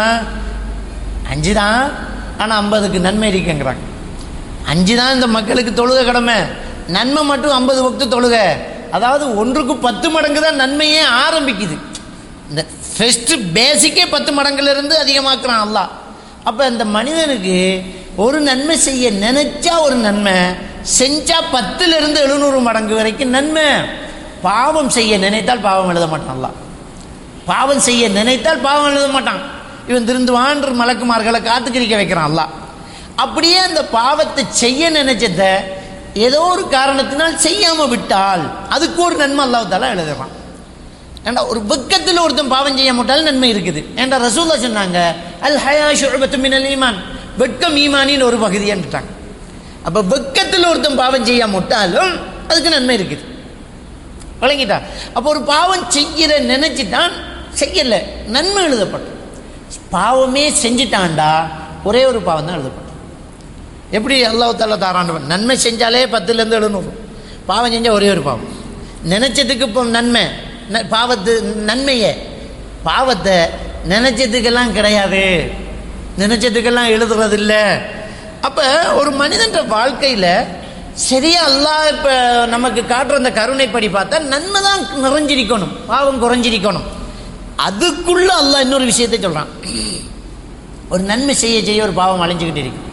அஞ்சு தான் ஆனால் ஐம்பதுக்கு நன்மை இருக்குங்கிறாங்க அஞ்சு தான் இந்த மக்களுக்கு தொழுக கடமை நன்மை மட்டும் ஐம்பது வக்து தொழுக அதாவது ஒன்றுக்கு பத்து மடங்கு தான் நன்மையே ஆரம்பிக்குது இந்த ஃபஸ்ட்டு பேசிக்கே பத்து மடங்குல இருந்து அதிகமாக்குறான் அல்லாஹ் அப்போ இந்த மனிதனுக்கு ஒரு நன்மை செய்ய நினைச்சா ஒரு நன்மை செஞ்சா பத்துல இருந்து எழுநூறு மடங்கு வரைக்கும் நன்மை பாவம் செய்ய நினைத்தால் பாவம் எழுத மாட்டான் அல்லாஹ் பாவம் செய்ய நினைத்தால் பாவம் எழுத மாட்டான் இவன் திருந்துவான்ற மலக்குமார்களை காத்துக்கிரிக்க வைக்கிறான் அல்லாஹ் அப்படியே அந்த பாவத்தை செய்ய நினைச்சத ஏதோ ஒரு காரணத்தினால் செய்யாம விட்டால் அதுக்கு ஒரு நன்மை அல்லாஹ் தாலா எழுதுறான் ஏண்டா ஒரு வெக்கத்தில் ஒருத்தன் பாவம் செய்ய மாட்டாலும் நன்மை இருக்குது ஏண்டா ரசூல்லா சொன்னாங்க அல் ஹயா ஷுபத்து மினல் ஈமான் வெட்கம் ஈமானின் ஒரு பகுதியான்ட்டாங்க அப்போ வெக்கத்தில் ஒருத்தன் பாவம் செய்ய மாட்டாலும் அதுக்கு நன்மை இருக்குது விளங்கிட்டா அப்போ ஒரு பாவம் செய்கிற நினைச்சிட்டான் செய்யலை நன்மை எழுதப்பட்டது பாவமே செஞ்சிட்டான்டா ஒரே ஒரு பாவம் தான் எழுதப்பட்டது எப்படி அல்லாஹ் தாலா தாராண்டவன் நன்மை செஞ்சாலே பத்துலேருந்து எழுநூறு பாவம் செஞ்சால் ஒரே ஒரு பாவம் நினைச்சதுக்கு இப்போ நன்மை ந- பாவத்து நன்மையை பாவத்தை நினைச்சதுக்கெல்லாம் கிடையாது நினைச்சதுக்கெல்லாம் எழுதுறது இல்லை அப்போ ஒரு மனிதன்ற வாழ்க்கையில் சரியா அல்லாஹ் இப்போ நமக்கு காட்டுற அந்த கருணைப்படி பார்த்தா நன்மை தான் நிறைஞ்சிருக்கணும் பாவம் குறைஞ்சிருக்கணும் அதுக்குள்ள அல்லாஹ் இன்னொரு விஷயத்தை சொல்கிறான் ஒரு நன்மை செய்ய செய்ய ஒரு பாவம் அழிஞ்சுக்கிட்டு இருக்கு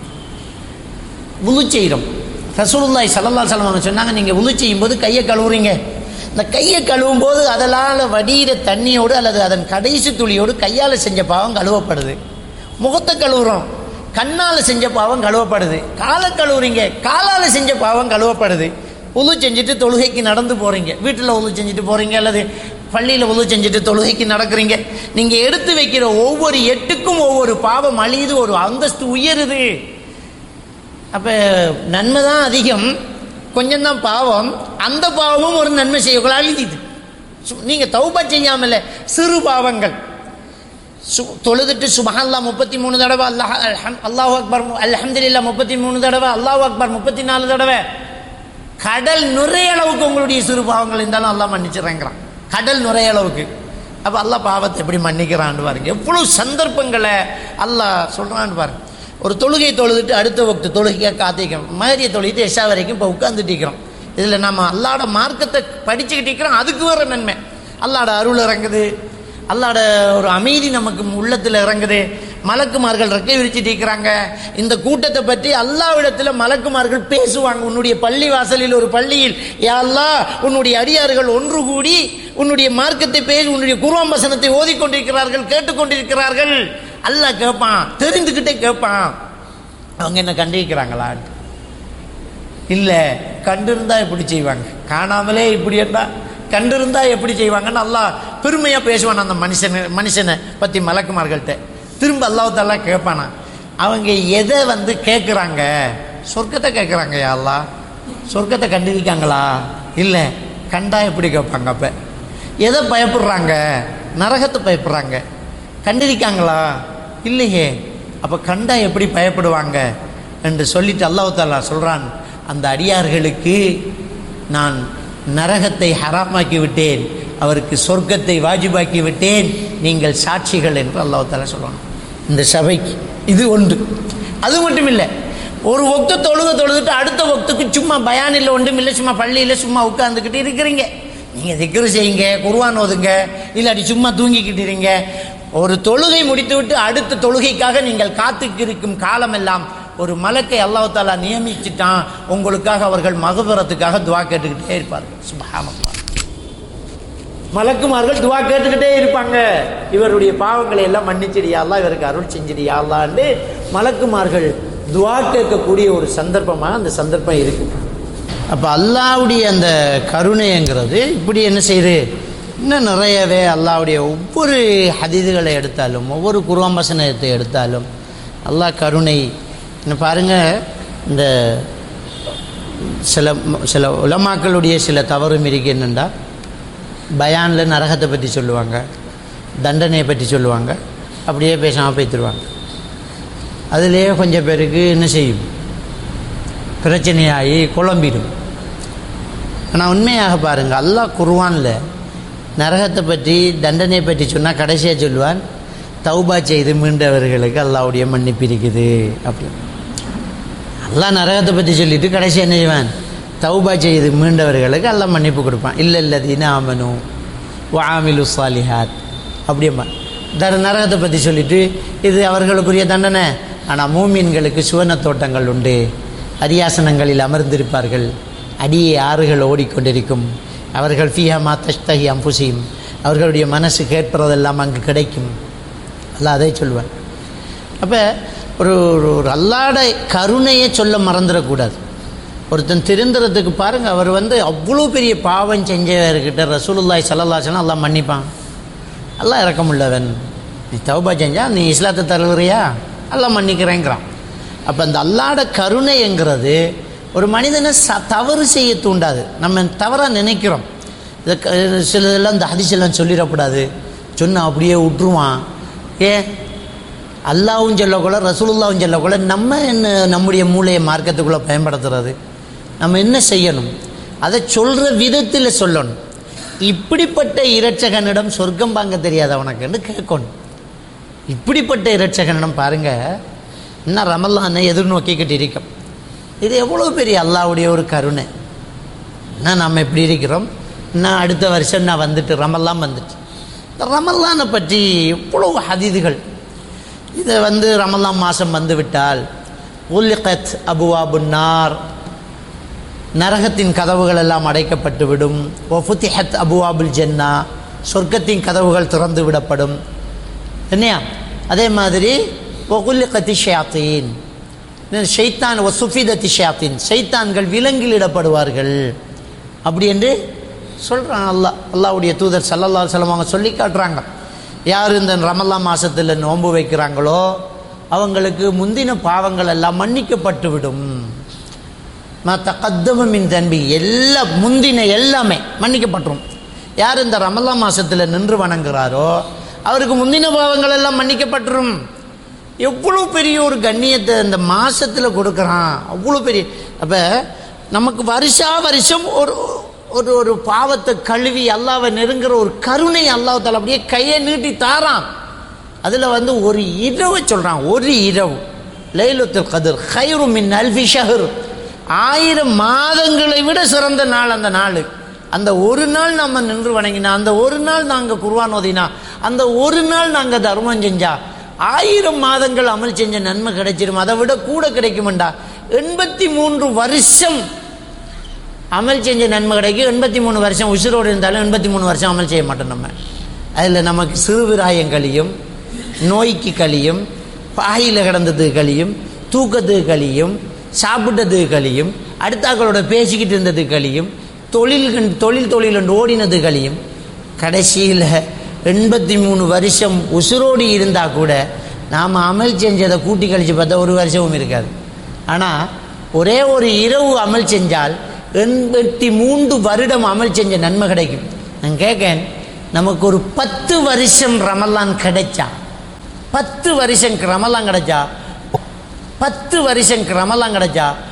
உழு செய்கிறோம் ரசூலுல்லாய் சல்லல்லா சலம் அவங்க சொன்னாங்க நீங்கள் உழு செய்யும்போது கையை கழுவுறீங்க இந்த கையை கழுவும் போது அதனால் வடிகிற தண்ணியோடு அல்லது அதன் கடைசி துளியோடு கையால் செஞ்ச பாவம் கழுவப்படுது முகத்தை கழுவுறோம் கண்ணால் செஞ்ச பாவம் கழுவப்படுது காலை கழுவுறீங்க காலால் செஞ்ச பாவம் கழுவப்படுது உழு செஞ்சுட்டு தொழுகைக்கு நடந்து போகிறீங்க வீட்டில் உழு செஞ்சுட்டு போகிறீங்க அல்லது பள்ளியில் உழு செஞ்சுட்டு தொழுகைக்கு நடக்கிறீங்க நீங்கள் எடுத்து வைக்கிற ஒவ்வொரு எட்டுக்கும் ஒவ்வொரு பாவம் அழியுது ஒரு அந்தஸ்து உயருது அப்போ நன்மை தான் அதிகம் கொஞ்சம்தான் பாவம் அந்த பாவமும் ஒரு நன்மை செய்யக்குள்ள அழுதிது நீங்கள் தௌபா செய்யாமல சிறு பாவங்கள் சு தொழுதுட்டு சுபஹல்லா முப்பத்தி மூணு தடவை அல்லாஹ் அல்ஹம் அல்லாஹ் அக்பர் அல்ஹம்துலில்லாஹ் முப்பத்தி மூணு தடவை அல்லாஹ் அக்பர் முப்பத்தி நாலு தடவை கடல் நுரைய அளவுக்கு உங்களுடைய சிறு பாவங்கள் இருந்தாலும் அல்லாஹ் மன்னிச்சிடுறேங்கிறான் கடல் நுரைய அளவுக்கு அப்போ அல்லாஹ் பாவத்தை எப்படி மன்னிக்கிறான்னு பாருங்க எவ்வளோ சந்தர்ப்பங்களை அல்லாஹ் சொல்கிறான்னு பாருங்க ஒரு தொழுகை தொழுதுட்டு அடுத்த வக்து தொழுகையாக காத்திக்கிறோம் மகரிய தொழுகிட்டு எஷா வரைக்கும் இப்போ உட்காந்துட்டு இருக்கிறோம் இதில் நம்ம அல்லாட மார்க்கத்தை படிச்சுக்கிட்டு இருக்கிறோம் அதுக்கு வர நன்மை அல்லாட அருள் இறங்குது அல்லாட ஒரு அமைதி நமக்கு உள்ளத்தில் இறங்குது மலக்குமார்கள் ரெக்கை விரிச்சிட்டு இருக்கிறாங்க இந்த கூட்டத்தை பற்றி அல்லாவிடத்தில் மலக்குமார்கள் பேசுவாங்க உன்னுடைய பள்ளி வாசலில் ஒரு பள்ளியில் யா அல்லாஹ் உன்னுடைய அடியார்கள் ஒன்று கூடி உன்னுடைய மார்க்கத்தை பேசி உன்னுடைய குருவாம் வசனத்தை ஓதிக்கொண்டிருக்கிறார்கள் கேட்டுக்கொண்டிருக்கிறார்கள் அல்லாஹ் கேட்பான் தெரிந்துக்கிட்டே கேட்பான் அவங்க என்ன கண்டிக்கிறாங்களான்னு இல்லை கண்டிருந்தா எப்படி செய்வாங்க காணாமலே இப்படி இருந்தா கண்டிருந்தா எப்படி செய்வாங்கன்னு அல்லாஹ் பெருமையாக பேசுவான் அந்த மனுஷனை மனுஷனை பற்றி மலக்குமார்கள்ட்ட திரும்ப அல்லாஹாலா கேட்பானா அவங்க எதை வந்து கேட்குறாங்க சொர்க்கத்தை கேட்குறாங்க யா அல்லாஹ் சொர்க்கத்தை கண்டிருக்காங்களா இல்லை கண்டா எப்படி கேட்பாங்க அப்போ எதை பயப்படுறாங்க நரகத்தை பயப்படுறாங்க கண்டிருக்காங்களா இல்லையே அப்போ கண்டா எப்படி பயப்படுவாங்க என்று சொல்லிட்டு அல்லாஹ் தாலா சொல்கிறான் அந்த அடியார்களுக்கு நான் நரகத்தை ஹராமாக்கி விட்டேன் அவருக்கு சொர்க்கத்தை வாஜிபாக்கி விட்டேன் நீங்கள் சாட்சிகள் என்று அல்லாஹ் தாலா சொல்கிறான் இந்த சபைக்கு இது ஒன்று அது மட்டும் இல்லை ஒரு ஒக்து தொழுக தொழுதுட்டு அடுத்த ஒக்துக்கு சும்மா பயானில் ஒன்றும் இல்லை சும்மா பள்ளியில் சும்மா உட்காந்துக்கிட்டு இருக்கிறீங்க நீங்கள் திக்ரு செய்யுங்க குர்வான் ஓதுங்க இல்லாட்டி சும்மா தூங்கிக்கிட்டு இருங்க ஒரு தொழுகை முடித்துவிட்டு அடுத்த தொழுகைக்காக நீங்கள் காத்துக்கிருக்கும் காலமெல்லாம் ஒரு மலக்கை அல்லாஹ் தாலா நியமிச்சுட்டான் உங்களுக்காக அவர்கள் மகபுரத்துக்காக துவா கேட்டுக்கிட்டே இருப்பார்கள் சுபஹானல்லாஹ் மலக்குமார்கள் துவா கேட்டுக்கிட்டே இருப்பாங்க இவருடைய பாவங்களை எல்லாம் மன்னிச்சிடியாலா இவருக்கு அருள் செஞ்சிடியாலான்னு மலக்குமார்கள் துவா கேட்கக்கூடிய ஒரு சந்தர்ப்பமாக அந்த சந்தர்ப்பம் இருக்கு அப்போ அல்லாவுடைய அந்த கருணைங்கிறது இப்படி என்ன செய்யுது இன்னும் நிறையவே அல்லாவுடைய ஒவ்வொரு ஹதீதுகளை எடுத்தாலும் ஒவ்வொரு குருவாம்பசனத்தை எடுத்தாலும் அல்லாஹ் கருணை இன்னும் பாருங்க இந்த சில சில உலமாக்களுடைய சில தவறும் இருக்கு என்னென்னா பயானில் நரகத்தை பற்றி சொல்லுவாங்க தண்டனையை பற்றி சொல்லுவாங்க அப்படியே பேசாமல் பேத்துருவாங்க அதுலேயே கொஞ்சம் பேருக்கு என்ன செய்யும் பிரச்சனையாகி குழம்பிடும் ஆனால் உண்மையாக பாருங்கள் அல்லாஹ் குருவானில் நரகத்தை பற்றி தண்டனையை பற்றி சொன்னால் கடைசியாக சொல்லுவான் தௌபா செய்து மீண்டவர்களுக்கு அல்லாவுடைய மன்னிப்பு இருக்குது அப்படின்னு அல்லாஹ் நரகத்தை பற்றி சொல்லிட்டு கடைசி என்ன செய்வான் தௌபா செய்து மீண்டவர்களுக்கு அல்லாஹ் மன்னிப்பு கொடுப்பான் இல்லை இல்லை தீன ஆமனு வாமிலு சாலிஹாத் அப்படியம்மா தர நரகத்தை பற்றி சொல்லிட்டு இது அவர்களுக்குரிய தண்டனை ஆனால் மூமீன்களுக்கு சுவன தோட்டங்கள் உண்டு அரியாசனங்களில் அமர்ந்திருப்பார்கள் அடியே ஆறுகள் ஓடிக்கொண்டிருக்கும் அவர்கள் ஃபீஹமா தஷ்தஹி அம்புசியும் அவர்களுடைய மனசு கேட்பதெல்லாம் அங்கு கிடைக்கும் அல்லாஹ் அதை சொல்லுவான் அப்போ ஒரு ஒரு- ஒரு அல்லாட கருணையை சொல்ல மறந்துடக்கூடாது ஒருத்தன் திருந்துறதுக்கு பாருங்கள் அவர் வந்து அவ்வளோ பெரிய பாவம் செஞ்சவர்கிட்ட ரசூலுல்லாய் சல்லல்லாசனா அல்லாஹ் மன்னிப்பான் அல்லாஹ் இறக்கமுள்ளவன் நீ தௌபா செஞ்சா நீ இஸ்லாத்தை தருகிறியா அல்லாஹ் மன்னிக்கிறேங்கிறான் அப்போ அந்த அல்லாட கருணைங்கிறது ஒரு மனிதனை ச தவறு செய்ய தூண்டாது நம்ம தவறாக நினைக்கிறோம் இதை க- சிலதெல்லாம் இந்த ஹதிசெல்லாம் சொல்லிடக்கூடாது சொன்னா அப்படியே விட்டுருவான் ஏன் அல்லாவும் சொல்லக்கூட ரசூலுல்லாவும் சொல்லக்கூட நம்ம என்ன நம்முடைய மூளையை மார்க்கத்துக்குள்ளே பயன்படுத்துறது நம்ம என்ன செய்யணும் அதை சொல்கிற விதத்தில் சொல்லணும் இப்படிப்பட்ட இரட்சகனிடம் சொர்க்கம் வாங்க தெரியாத உனக்குன்னு கேட்கணும் இப்படிப்பட்ட இரட்சகனிடம் பாருங்க இன்னும் ரமல்லானை எதிர்நோக்கிக்கிட்டு இருக்கோம் இது எவ்வளோ பெரிய அல்லாவுடைய ஒரு கருணை என்ன நாம் எப்படி இருக்கிறோம் இன்னும் அடுத்த வருஷம் நான் வந்துட்டு ரமல்லாம் வந்துட்டு இந்த ரமல்லானை பற்றி எவ்வளோ ஹதீதுகள் இதை வந்து ரமலான் மாதம் வந்து விட்டால் உல்லிகத் அபுவாபுன்னார் நரகத்தின் கதவுகள் எல்லாம் அடைக்கப்பட்டு விடும் ஒஃபுத்திஹத் அபுவாபுல் ஜன்னா சொர்க்கத்தின் கதவுகள் திறந்து விடப்படும் என்னையா அதே மாதிரி ஒகுல்லிகத்தி ஷயாத்தீன் ஷைத்தான் ஒசுஃபிதத்தி ஷயாத்தீன் ஷைத்தான்கள் விலங்கிலிடப்படுவார்கள் அப்படி என்று சொல்கிறான் அல்லாஹ் அல்லாஹ்வுடைய தூதர் சல்லல்லா செல்லம் அவங்க சொல்லி காட்டுறாங்க யார் இந்த ரமல்லா மாதத்தில் நோன்பு வைக்கிறாங்களோ அவங்களுக்கு முந்தின பாவங்கள் எல்லாம் மன்னிக்கப்பட்டு விடும் மற்ற கத்தமின் தன்பி எல்லா முந்தின எல்லாமே மன்னிக்கப்பட்டுரும் யார் இந்த ரமல்லா மாசத்தில் நின்று வணங்குறாரோ அவருக்கு முந்தின பாவங்கள் எல்லாம் மன்னிக்கப்பட்டுரும் எவ்வளோ பெரிய ஒரு கண்ணியத்தை இந்த மாசத்தில் கொடுக்குறான் அவ்வளோ பெரிய அப்போ நமக்கு வருஷா வருஷம் ஒரு ஒரு ஒரு பாவத்தை கழுவி அல்லாவை நெருங்குற ஒரு கருணை அல்லாஹ் அப்படியே கையை நீட்டி தாரான் அதில் வந்து ஒரு இரவை சொல்கிறான் ஒரு இரவு லைலுத்துல் கதிர் ஹைரு மின் அல்ஃபி ஷஹர் ஆயிரம் மாதங்களை விட சிறந்த நாள் அந்த நாள் அந்த ஒரு நாள் நம்ம நின்று வணங்கினா அந்த ஒரு நாள் நாங்கள் குர்வான் ஓதினா அந்த ஒரு நாள் நாங்கள் தர்மம் செஞ்சா ஆயிரம் மாதங்கள் அமல் செஞ்ச நன்மை கிடைச்சிரும் அதை விட கூட கிடைக்குமெண்டா எண்பத்தி மூன்று வருஷம் அமல் செஞ்ச நன்மை கிடைக்கும் எண்பத்தி மூணு வருஷம் உசுரோடு இருந்தாலும் எண்பத்தி மூணு வருஷம் அமல் செய்ய மாட்டோம் நம்ம அதில் நமக்கு சிறுவிராயம் கழியும் நோய்க்கு கழியும் பாயில் கிடந்ததுக்கு கழியும் தூக்கத்துக்கு கழியும் சாப்பிட்டதுக்கு கழியும் அடுத்தாக்களோட பேசிக்கிட்டு இருந்தது கழியும் தொழில் கண்- தொழில் தொழில் ஓடினது கழியும் கடைசியில் எண்பத்தி மூணு வருஷம் உசுரோடி இருந்தால் கூட நாம் அமல் செஞ்சதை கூட்டி கழித்து பார்த்தா ஒரு வருஷமும் இருக்காது ஆனால் ஒரே ஒரு இரவு அமல் செஞ்சால் எண்பத்தி மூன்று வருடம் அமல் செஞ்ச நன்மை கிடைக்கும் நான் கேட்கேன் நமக்கு ஒரு பத்து வருஷம் ரமலான் கிடைச்சா பத்து வருஷம் ரமலான் கிடைச்சா பத்து வருஷம் ரமலான் கிடைச்சா